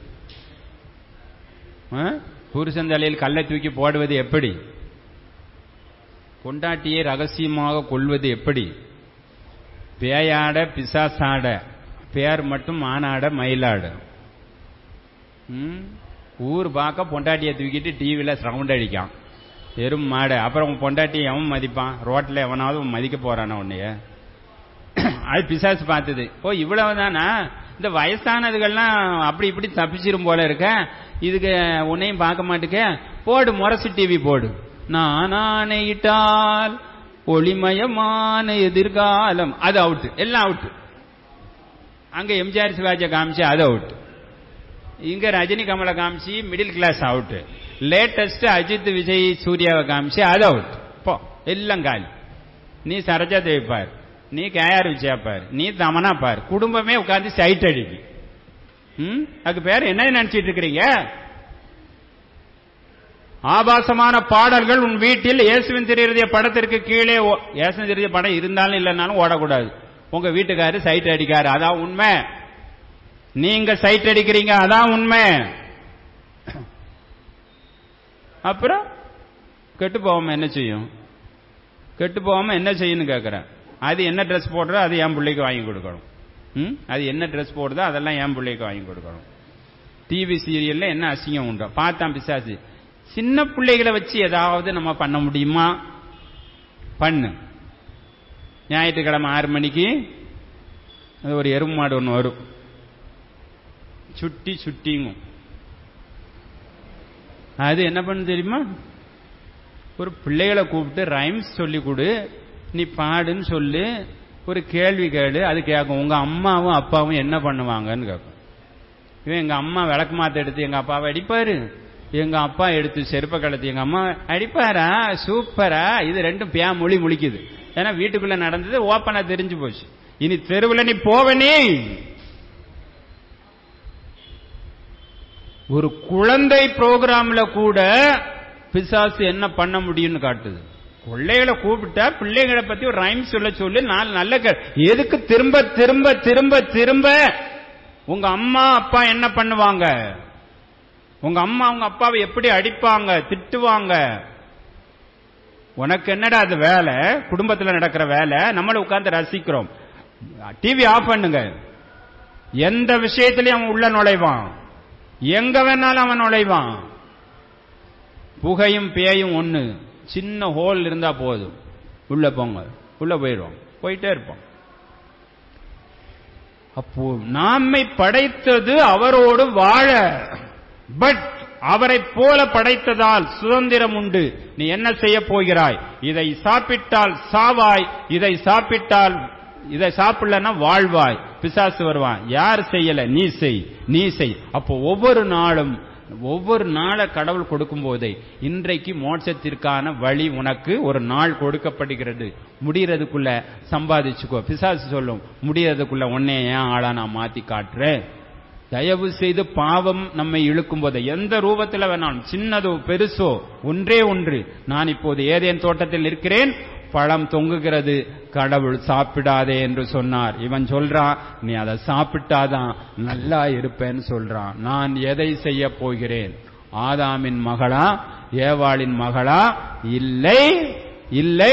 ஆ? புருஷன் தலையில் கல்லை தூக்கி போடுவது எப்படி கொண்டாட்டியை ரகசியமாக கொள்வது எப்படி பேயாட பிசாசாட பேர் மட்டும் ஆனாட மயிலாட ம்? ஊர் பார்க்க பொண்டாட்டியை தூக்கிட்டு டிவியில் சவுண்ட் அடிக்கான் பெரும் மாடு அப்புறம் உன் பொண்டாட்டியை எவன் மதிப்பான் ரோட்ல எவனாவது உன் மதிக்க போறானா உன்னைய அது பிசாசு பார்த்தது ஓ இவ்வளவுதானா இந்த வயசானதுகள்லாம் அப்படி இப்படி தப்பிச்சிரும் போல இருக்க இதுக்கு உன்னையும் பார்க்க மாட்டுக்க போடு முரசு டிவி போடு நான் ஆணையிட்டால் ஒளிமயமான எதிர்காலம் அது அவுட் எல்லாம் அவுட் அங்க எம்ஜிஆர் சிவாஜியை காமிச்சு அது அவுட் இங்க ரஜினி கமலை காமிச்சு middle class out latest Ajith Vijay சூர்யாவை காமிச்சு அது அவுட் போ எல்லாம் காலி நீ சரோஜா தேவி பார் நீ கேஆர் விஜயா பார் நீ தமனா பார் குடும்பமே உட்கார்ந்து சைட் அடிக்கு ம் அதுக்கு பேர் என்ன நினைச்சிட்டு இருக்கிறீங்க ஆபாசமான பாடல்கள் உன் வீட்டில் இயேசுவின் திரையிறதிய படத்திற்கு கீழே ஓ- இயேசுவின் திரையிறதிய படம் இருந்தாலும் இல்லைனாலும் ஓடக்கூடாது உங்க வீட்டுக்காரு சைட் அடிக்காரு அதான் உண்மை நீங்க சைட் அடிக்கிறீங்க அதான் உண்மை அப்புறம் கெட்டு போகாம என்ன செய்யும் கெட்டு போகாம என்ன செய்யும்னு கேட்கிறேன் அது என்ன ட்ரெஸ் போடுறோ அது என் பிள்ளைக்கு வாங்கி கொடுக்கணும் ம்? அது என்ன ட்ரெஸ் போடுதோ அதெல்லாம் என் பிள்ளைக்கு வாங்கி கொடுக்கணும் டிவி சீரியல்ல என்ன அசிங்கம் உண்டோ பார்த்தான் பிசாசு சின்ன பிள்ளைகளை வச்சு ஏதாவது நம்ம பண்ண முடியுமா பண்ணு ஞாயிற்றுக்கிழமை ஆறு மணிக்கு அது ஒரு எருமை மாடு ஒன்று வரும் சுட்டி சுட்டிங்கும் அது என்ன பண்ணு தெரியுமா ஒரு பிள்ளைகளை கூப்பிட்டு ரைம்ஸ் சொல்லி கொடு நீ பாடுன்னு சொல்லு ஒரு கேள்வி கேளு அது கேட்கும் உங்க அம்மாவும் அப்பாவும் என்ன பண்ணுவாங்கன்னு கேட்கும் இவன் எங்க அம்மா விளக்கு மாத்த எடுத்து எங்க அப்பாவை அடிப்பாரு எங்க அப்பா எடுத்து செருப்ப கலத்தி எங்க அம்மா அடிப்பாரா சூப்பரா இது ரெண்டும் பியா மொழி முழிக்குது ஏன்னா வீட்டுக்குள்ள நடந்தது ஓப்பனா தெரிஞ்சு போச்சு இனி தெருவில் நீ போவனே ஒரு குழந்தை புரோகிராம்ல கூட பிசாசு என்ன பண்ண முடியும்னு காட்டுது பிள்ளைகளை கூப்பிட்டா பிள்ளைகளை பத்தி ஒரு ரைம் சொல்ல சொல்லி நாலு நல்ல கே- எதுக்கு திரும்ப திரும்ப திரும்ப திரும்ப உங்க அம்மா அப்பா என்ன பண்ணுவாங்க உங்க அம்மா உங்க அப்பாவை எப்படி அடிப்பாங்க திட்டுவாங்க உனக்கு என்னடா அது வேலை குடும்பத்துல நடக்கிற வேலை நம்மள உட்கார்ந்து ரசிக்கிறோம் டிவி ஆஃப் பண்ணுங்க எந்த விஷயத்திலையும் அவன் உள்ள நுழைவான் எங்க வேணாலும் அவன் நுழைவான் புகையும் பேயும் ஒண்ணு சின்ன ஹோல் இருந்தா போதும் உள்ள போங்க உள்ள போயிடுவோம் போயிட்டே இருப்போம் அப்போ நாமை படைத்தது அவரோடு வாழ பட் அவரை போல படைத்ததால் சுதந்திரம் உண்டு நீ என்ன செய்ய போகிறாய் இதை சாப்பிட்டால் சாவாய் இதை சாப்பிட்டால் இதை சாப்பிடலன்னா வாழ்வாய் பிசாசு வருவான் யார் செய்யல நீ செய் நீ செய் அப்போ ஒவ்வொரு நாளும் ஒவ்வொரு நாளை கடவுள் கொடுக்கும் போதே இன்றைக்கு மோட்சத்திற்கான வழி உனக்கு ஒரு நாள் கொடுக்கப்படுகிறது முடியறதுக்குள்ள சம்பாதிச்சுக்கோ பிசாசு சொல்லும் முடியறதுக்குள்ள உன்னை ஏன் ஆளா நான் மாத்தி காட்டுறேன் தயவு செய்து பாவம் நம்மை இழுக்கும் போது எந்த ரூபத்தில் வேணாலும் சின்னதோ பெருசோ ஒன்றே ஒன்று நான் இப்போது ஏதேன் தோட்டத்தில் இருக்கிறேன் பழம் தொங்குகிறது கடவுள் சாப்பிடாதே என்று சொன்னார் இவன் சொல்றான் நீ அதை சாப்பிட்டாதான் நல்லா இருப்பேன்னு சொல்றான் நான் எதை செய்ய போகிறேன் ஆதாமின் மகளா ஏவாளின் மகளா இல்லை இல்லை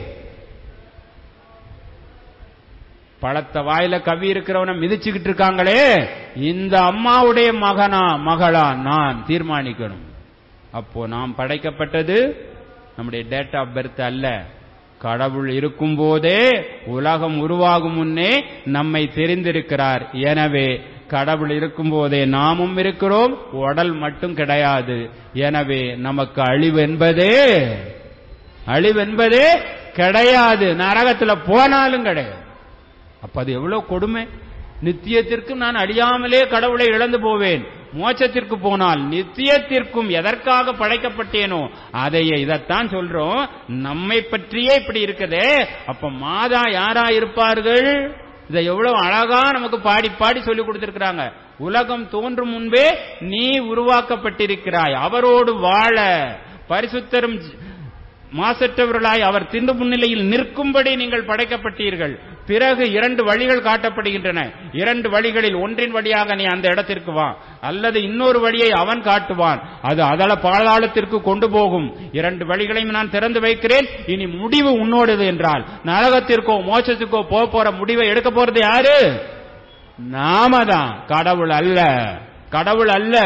பழத்த வாயில கவி இருக்கிறவன மிதிச்சுக்கிட்டு இருக்காங்களே இந்த அம்மாவுடைய மகனா மகளா நான் தீர்மானிக்கணும் அப்போ நாம் படைக்கப்பட்டது நம்முடைய டேட் ஆஃப் பர்த் அல்ல கடவுள் இருக்கும் போதே உலகம் உருவாகும் முன்னே நம்மை தெரிந்திருக்கிறார் எனவே கடவுள் இருக்கும் போதே நாமும் இருக்கிறோம் உடல் மட்டும் கிடையாது எனவே நமக்கு அழிவு என்பதே அழிவு என்பதே கிடையாது நரகத்துல போனாலும் கிடையாது அப்ப அது எவ்வளவு கொடுமை நித்தியத்திற்கு நான் அழியாமலே கடவுளை இழந்து போவேன் மோட்சத்திற்கு போனால் நித்தியத்திற்கும் எதற்காக படைக்கப்பட்டேனோ அதையே இதைத்தான் சொல்றோம் நம்மை பற்றியே இப்படி இருக்குதே அப்ப மாதா யாரா இருப்பார்கள் இதை எவ்வளவு அழகா நமக்கு பாடி பாடி சொல்லி கொடுத்திருக்கிறாங்க உலகம் தோன்றும் முன்பே நீ உருவாக்கப்பட்டிருக்கிறாய் அவரோடு வாழ பரிசுத்தரும் மாசற்றவர்களாய் அவர் திண்டு முன்னிலையில் நிற்கும்படி நீங்கள் படைக்கப்பட்டீர்கள் பிறகு இரண்டு வழிகள் காட்டப்படுகின்றன இரண்டு வழிகளில் ஒன்றின் வழியாக நீ அந்த இடத்திற்கு வா அல்லது இன்னொரு வழியை அவன் காட்டுவான் அது அதள பாதாளத்திற்கு கொண்டு போகும் இரண்டு வழிகளையும் நான் திறந்து வைக்கிறேன் இனி முடிவு உன்னோடது என்றால் நரகத்திற்கோ மோட்சத்துக்கோ போக போற முடிவை எடுக்க போறது யாரு நாம தான் கடவுள் அல்ல கடவுள் அல்ல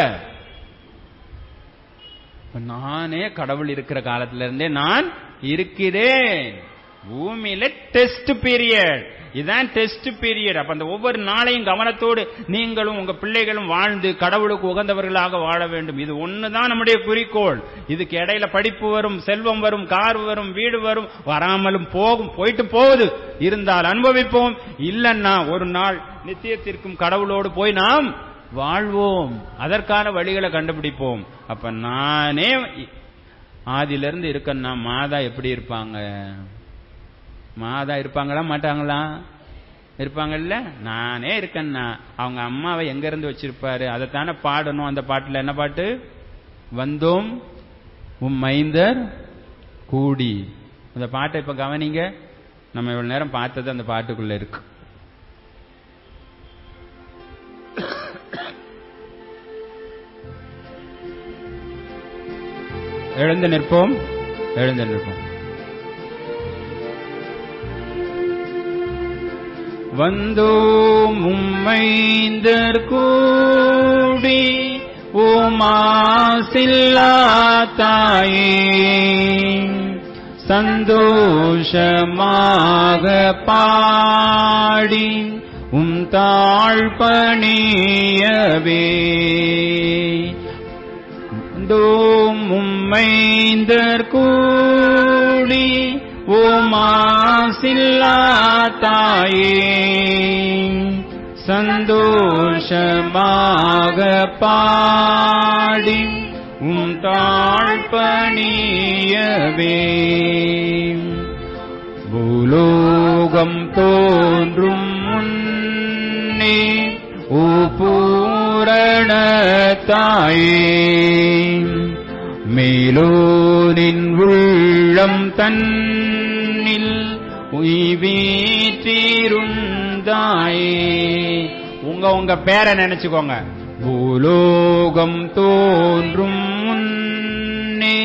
இப்ப நானே கடவுள் இருக்கிற காலத்துல இருந்தே நான் இருக்கிறேன் பூமியில டெஸ்ட் பீரியட் இதான் டெஸ்ட் பீரியட் அப்ப அந்த ஒவ்வொரு நாளையும் கவனத்தோடு நீங்களும் உங்க பிள்ளைகளும் வாழ்ந்து கடவுளுக்கு உகந்தவர்களாக வாழ வேண்டும் இது ஒண்ணுதான் நம்முடைய குறிக்கோள் இதுக்கு இடையில படிப்பு வரும் செல்வம் வரும் கார் வரும் வீடு வரும் வராமலும் போகும் போயிட்டு போகுது இருந்தால் அனுபவிப்போம் இல்லன்னா ஒரு நாள் நித்தியத்திற்கும் கடவுளோடு போய் நாம் வாழ்வோம் அதற்கான வழிகளை கண்டுபிடிப்போம் அப்ப நானே ஆதியிலிருந்து இருக்கன்னா மாதா எப்படி இருப்பாங்க மாதா இருப்பாங்களா மாட்டாங்களா இருப்பாங்கல்ல நானே இருக்கேன்னா அவங்க அம்மாவை எங்க இருந்து வச்சிருப்பாரு அதைத்தானே பாடணும் அந்த பாட்டுல என்ன பாட்டு வந்தோம் உம் மைந்தர் கூடி அந்த பாட்டை இப்ப கவனிங்க நம்ம இவ்வளவு நேரம் பார்த்தது அந்த பாட்டுக்குள்ள இருக்கு எழுந்து நிற்போம் எழுந்து நிற்போம் வந்தோம் உம்மைந்தர் கூடி உமாசில்லா தாயே சந்தோஷமாக பாடி உம் தாழ் பணியவே வந்தோம் உம்மைந்தர் கூடி ஓமாசில்லா தாயே சந்தோஷமாக பாடி உம் தாழ் பணியவே பூலோகம் தோன்றும் முன்னே ஓ பூரண தாயே மேலோனின் உள்ளம் தன்னில் உய்வீற்றிருந்தாயே உங்க உங்க பேரை நினைச்சுக்கோங்க பூலோகம் தோன்றும் முன்னே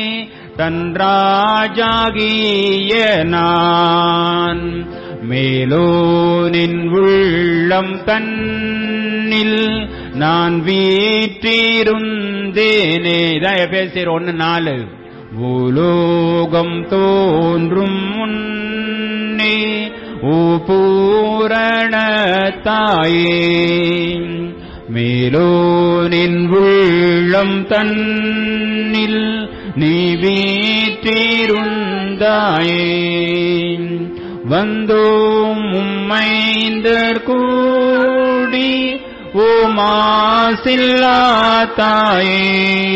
தன்ராஜாகிய நான் மேலோனின் உள்ளம் தன்னில் நான் வீற்றிருந்தேனே இதான் எபேசியர் ஒன்னு நாலு பூலோகம் தோன்றும் முன்னே ஓ பூரண தாயே மேலோனின் உள்ளம் தன்னில் நீ வீற்றிருந்தாயே வந்தோம் உம்மைந்தர் கூடி ஓ மாசில்லா தாயே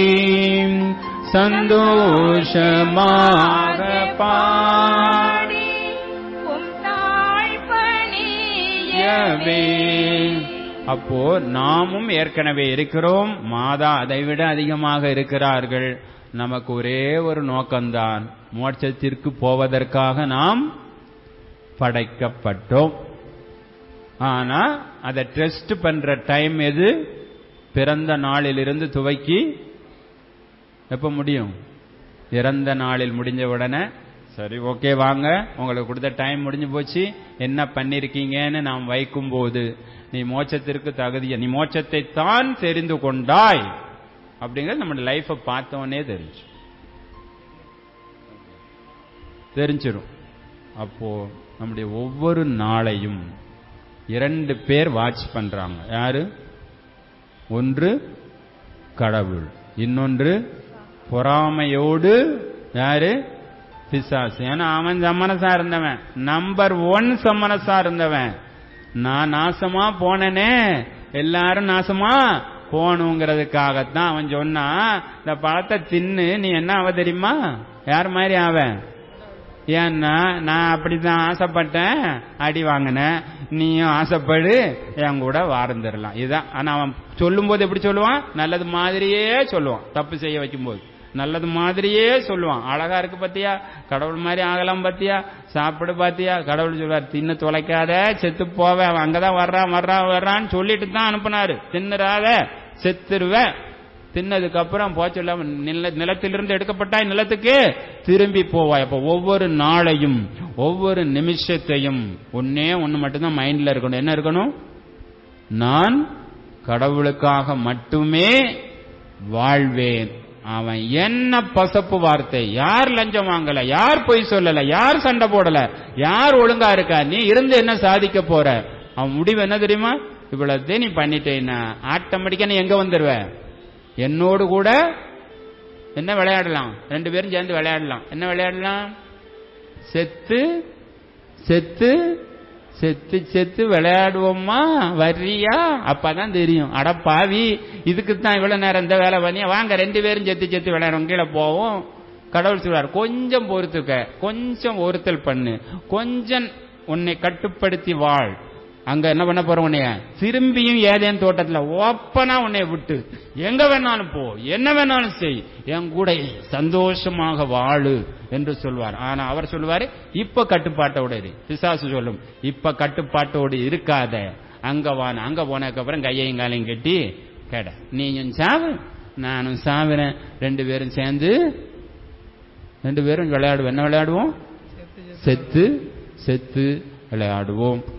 சந்தோஷமாக பாடி உம் தாழ் பணியவே. அப்போ நாமும் ஏற்கனவே இருக்கிறோம் மாதா அதைவிட அதிகமாக இருக்கிறார்கள் நமக்கு ஒரே ஒரு நோக்கம்தான் மோட்சத்திற்கு போவதற்காக நாம் படைக்கப்பட்டோம் ஆனா அதை டெஸ்ட் பண்ற டைம் எது பிறந்த நாளிலிருந்து துவக்கி எப்ப முடியும் இறந்த நாளில் முடிஞ்ச உடனே சரி ஓகே வாங்க உங்களுக்கு கொடுத்த டைம் முடிஞ்சு போச்சு என்ன பண்ணிருக்கீங்கன்னு நாம் வைக்கும் போது நீ மோட்சத்திற்கு தகுதிய நீ மோட்சத்தை தான் தெரிந்து கொண்டாய் அப்படிங்கிறது நம்ம லைஃபை பார்த்தவனே தெரிஞ்சு தெரிஞ்சிடும் அப்போ நம்முடைய ஒவ்வொரு நாளையும் இரண்டு பேர் வாட்ச் பண்றாங்க யாரு ஒன்று கடவுள் இன்னொன்று பொறாமையோடு யாரு பிசாசு ஏன்னா அவன் சம்மனசா இருந்தவன் நம்பர் ஒன் சம்மனசா இருந்தவன் நான் நாசமா போனனே எல்லாரும் நாசமா போகணுங்கிறதுக்காகத்தான் அவன் சொன்னா இந்த பழத்தை தின்னு நீ என்ன ஆவ தெரியுமா யார் மாதிரி ஆவன் ஏன்னா நான் அப்படிதான் ஆசைப்பட்டேன் அடி வாங்கினேன் நீயும் ஆசைப்படு என் கூட வாழ்ந்துடலாம் இதுதான் ஆனா அவன் சொல்லும்போது எப்படி சொல்லுவான் நல்லது மாதிரியே சொல்லுவான் தப்பு செய்ய வைக்கும்போது நல்லது மாதிரியே சொல்லுவான் அழகா இருக்கு பாத்தியா கடவுள் மாதிரி ஆகலாம் பாத்தியா சாப்பிடு பாத்தியா கடவுள் சொல்வார் தின்னு தொலைக்காத செத்து போவேன் அவன் அங்கதான் வர்றான் வர்றான் வர்றான்னு சொல்லிட்டு தான் அனுப்புனாரு தின்னுறாத செத்துருவேன் தின்னதுக்கு அப்புறம் போச்சுள்ள நில நிலத்திலிருந்து எடுக்கப்பட்டாய் நிலத்துக்கு திரும்பி போவாய் அப்ப ஒவ்வொரு நாளையும் ஒவ்வொரு நிமிஷத்தையும் ஒன்னே ஒன்னு மட்டும்தான் மைண்ட்ல இருக்கணும் என்ன இருக்கணும் நான் கடவுளுக்காக மட்டுமே வாழ்வேன் அவன் என்ன பசப்பு வார்த்தை யார் லஞ்சம் வாங்கல யார் பொய் சொல்லல யார் சண்டை போடல யார் ஒழுங்கா இருக்கா நீ இருந்து என்ன சாதிக்க போற அவன் முடிவு என்ன தெரியுமா இவ்வளவு நீ பண்ணிட்டேன்னா ஆட்டோமேட்டிக்கா நீ எங்க வந்துருவ என்னோடு கூட என்ன விளையாடலாம் ரெண்டு பேரும் சேர்ந்து விளையாடலாம் என்ன விளையாடலாம் செத்து செத்து செத்து செத்து விளையாடுவோமா வர்றியா அப்பதான் தெரியும் அட பாவி இதுக்கு தான் இவ்வளவு நேரம் இந்த வேலை பண்ணியா வாங்க ரெண்டு பேரும் செத்து செத்து விளையாடுவோம் கீழே போவோம் கடவுள் சொல்றார் கொஞ்சம் பொறுத்துக்க கொஞ்சம் ஒருத்தல் பண்ணு கொஞ்சம் உன்னை கட்டுப்படுத்தி வாழ் அங்க என்ன பண்ண போற உன்னைய திரும்பியும் ஏதேன் தோட்டத்துல ஓப்பனா உன்னை விட்டு எங்க வேணாலும் போ என்ன வேணாலும் செய் என் கூட சந்தோஷமாக வாழு என்று சொல்வார் ஆனா அவர் சொல்லுவாரு இப்ப கட்டுப்பாட்டோட இரு பிசாசு சொல்லும் இப்ப கட்டுப்பாட்டோடு இருக்காத அங்க வான அங்க போனதுக்கு அப்புறம் கையையும் காலையும் கட்டி கேட நீயும் சாவு நானும் சாவுறேன் ரெண்டு பேரும் சேர்ந்து ரெண்டு பேரும் விளையாடுவோம் என்ன விளையாடுவோம் செத்து செத்து விளையாடுவோம்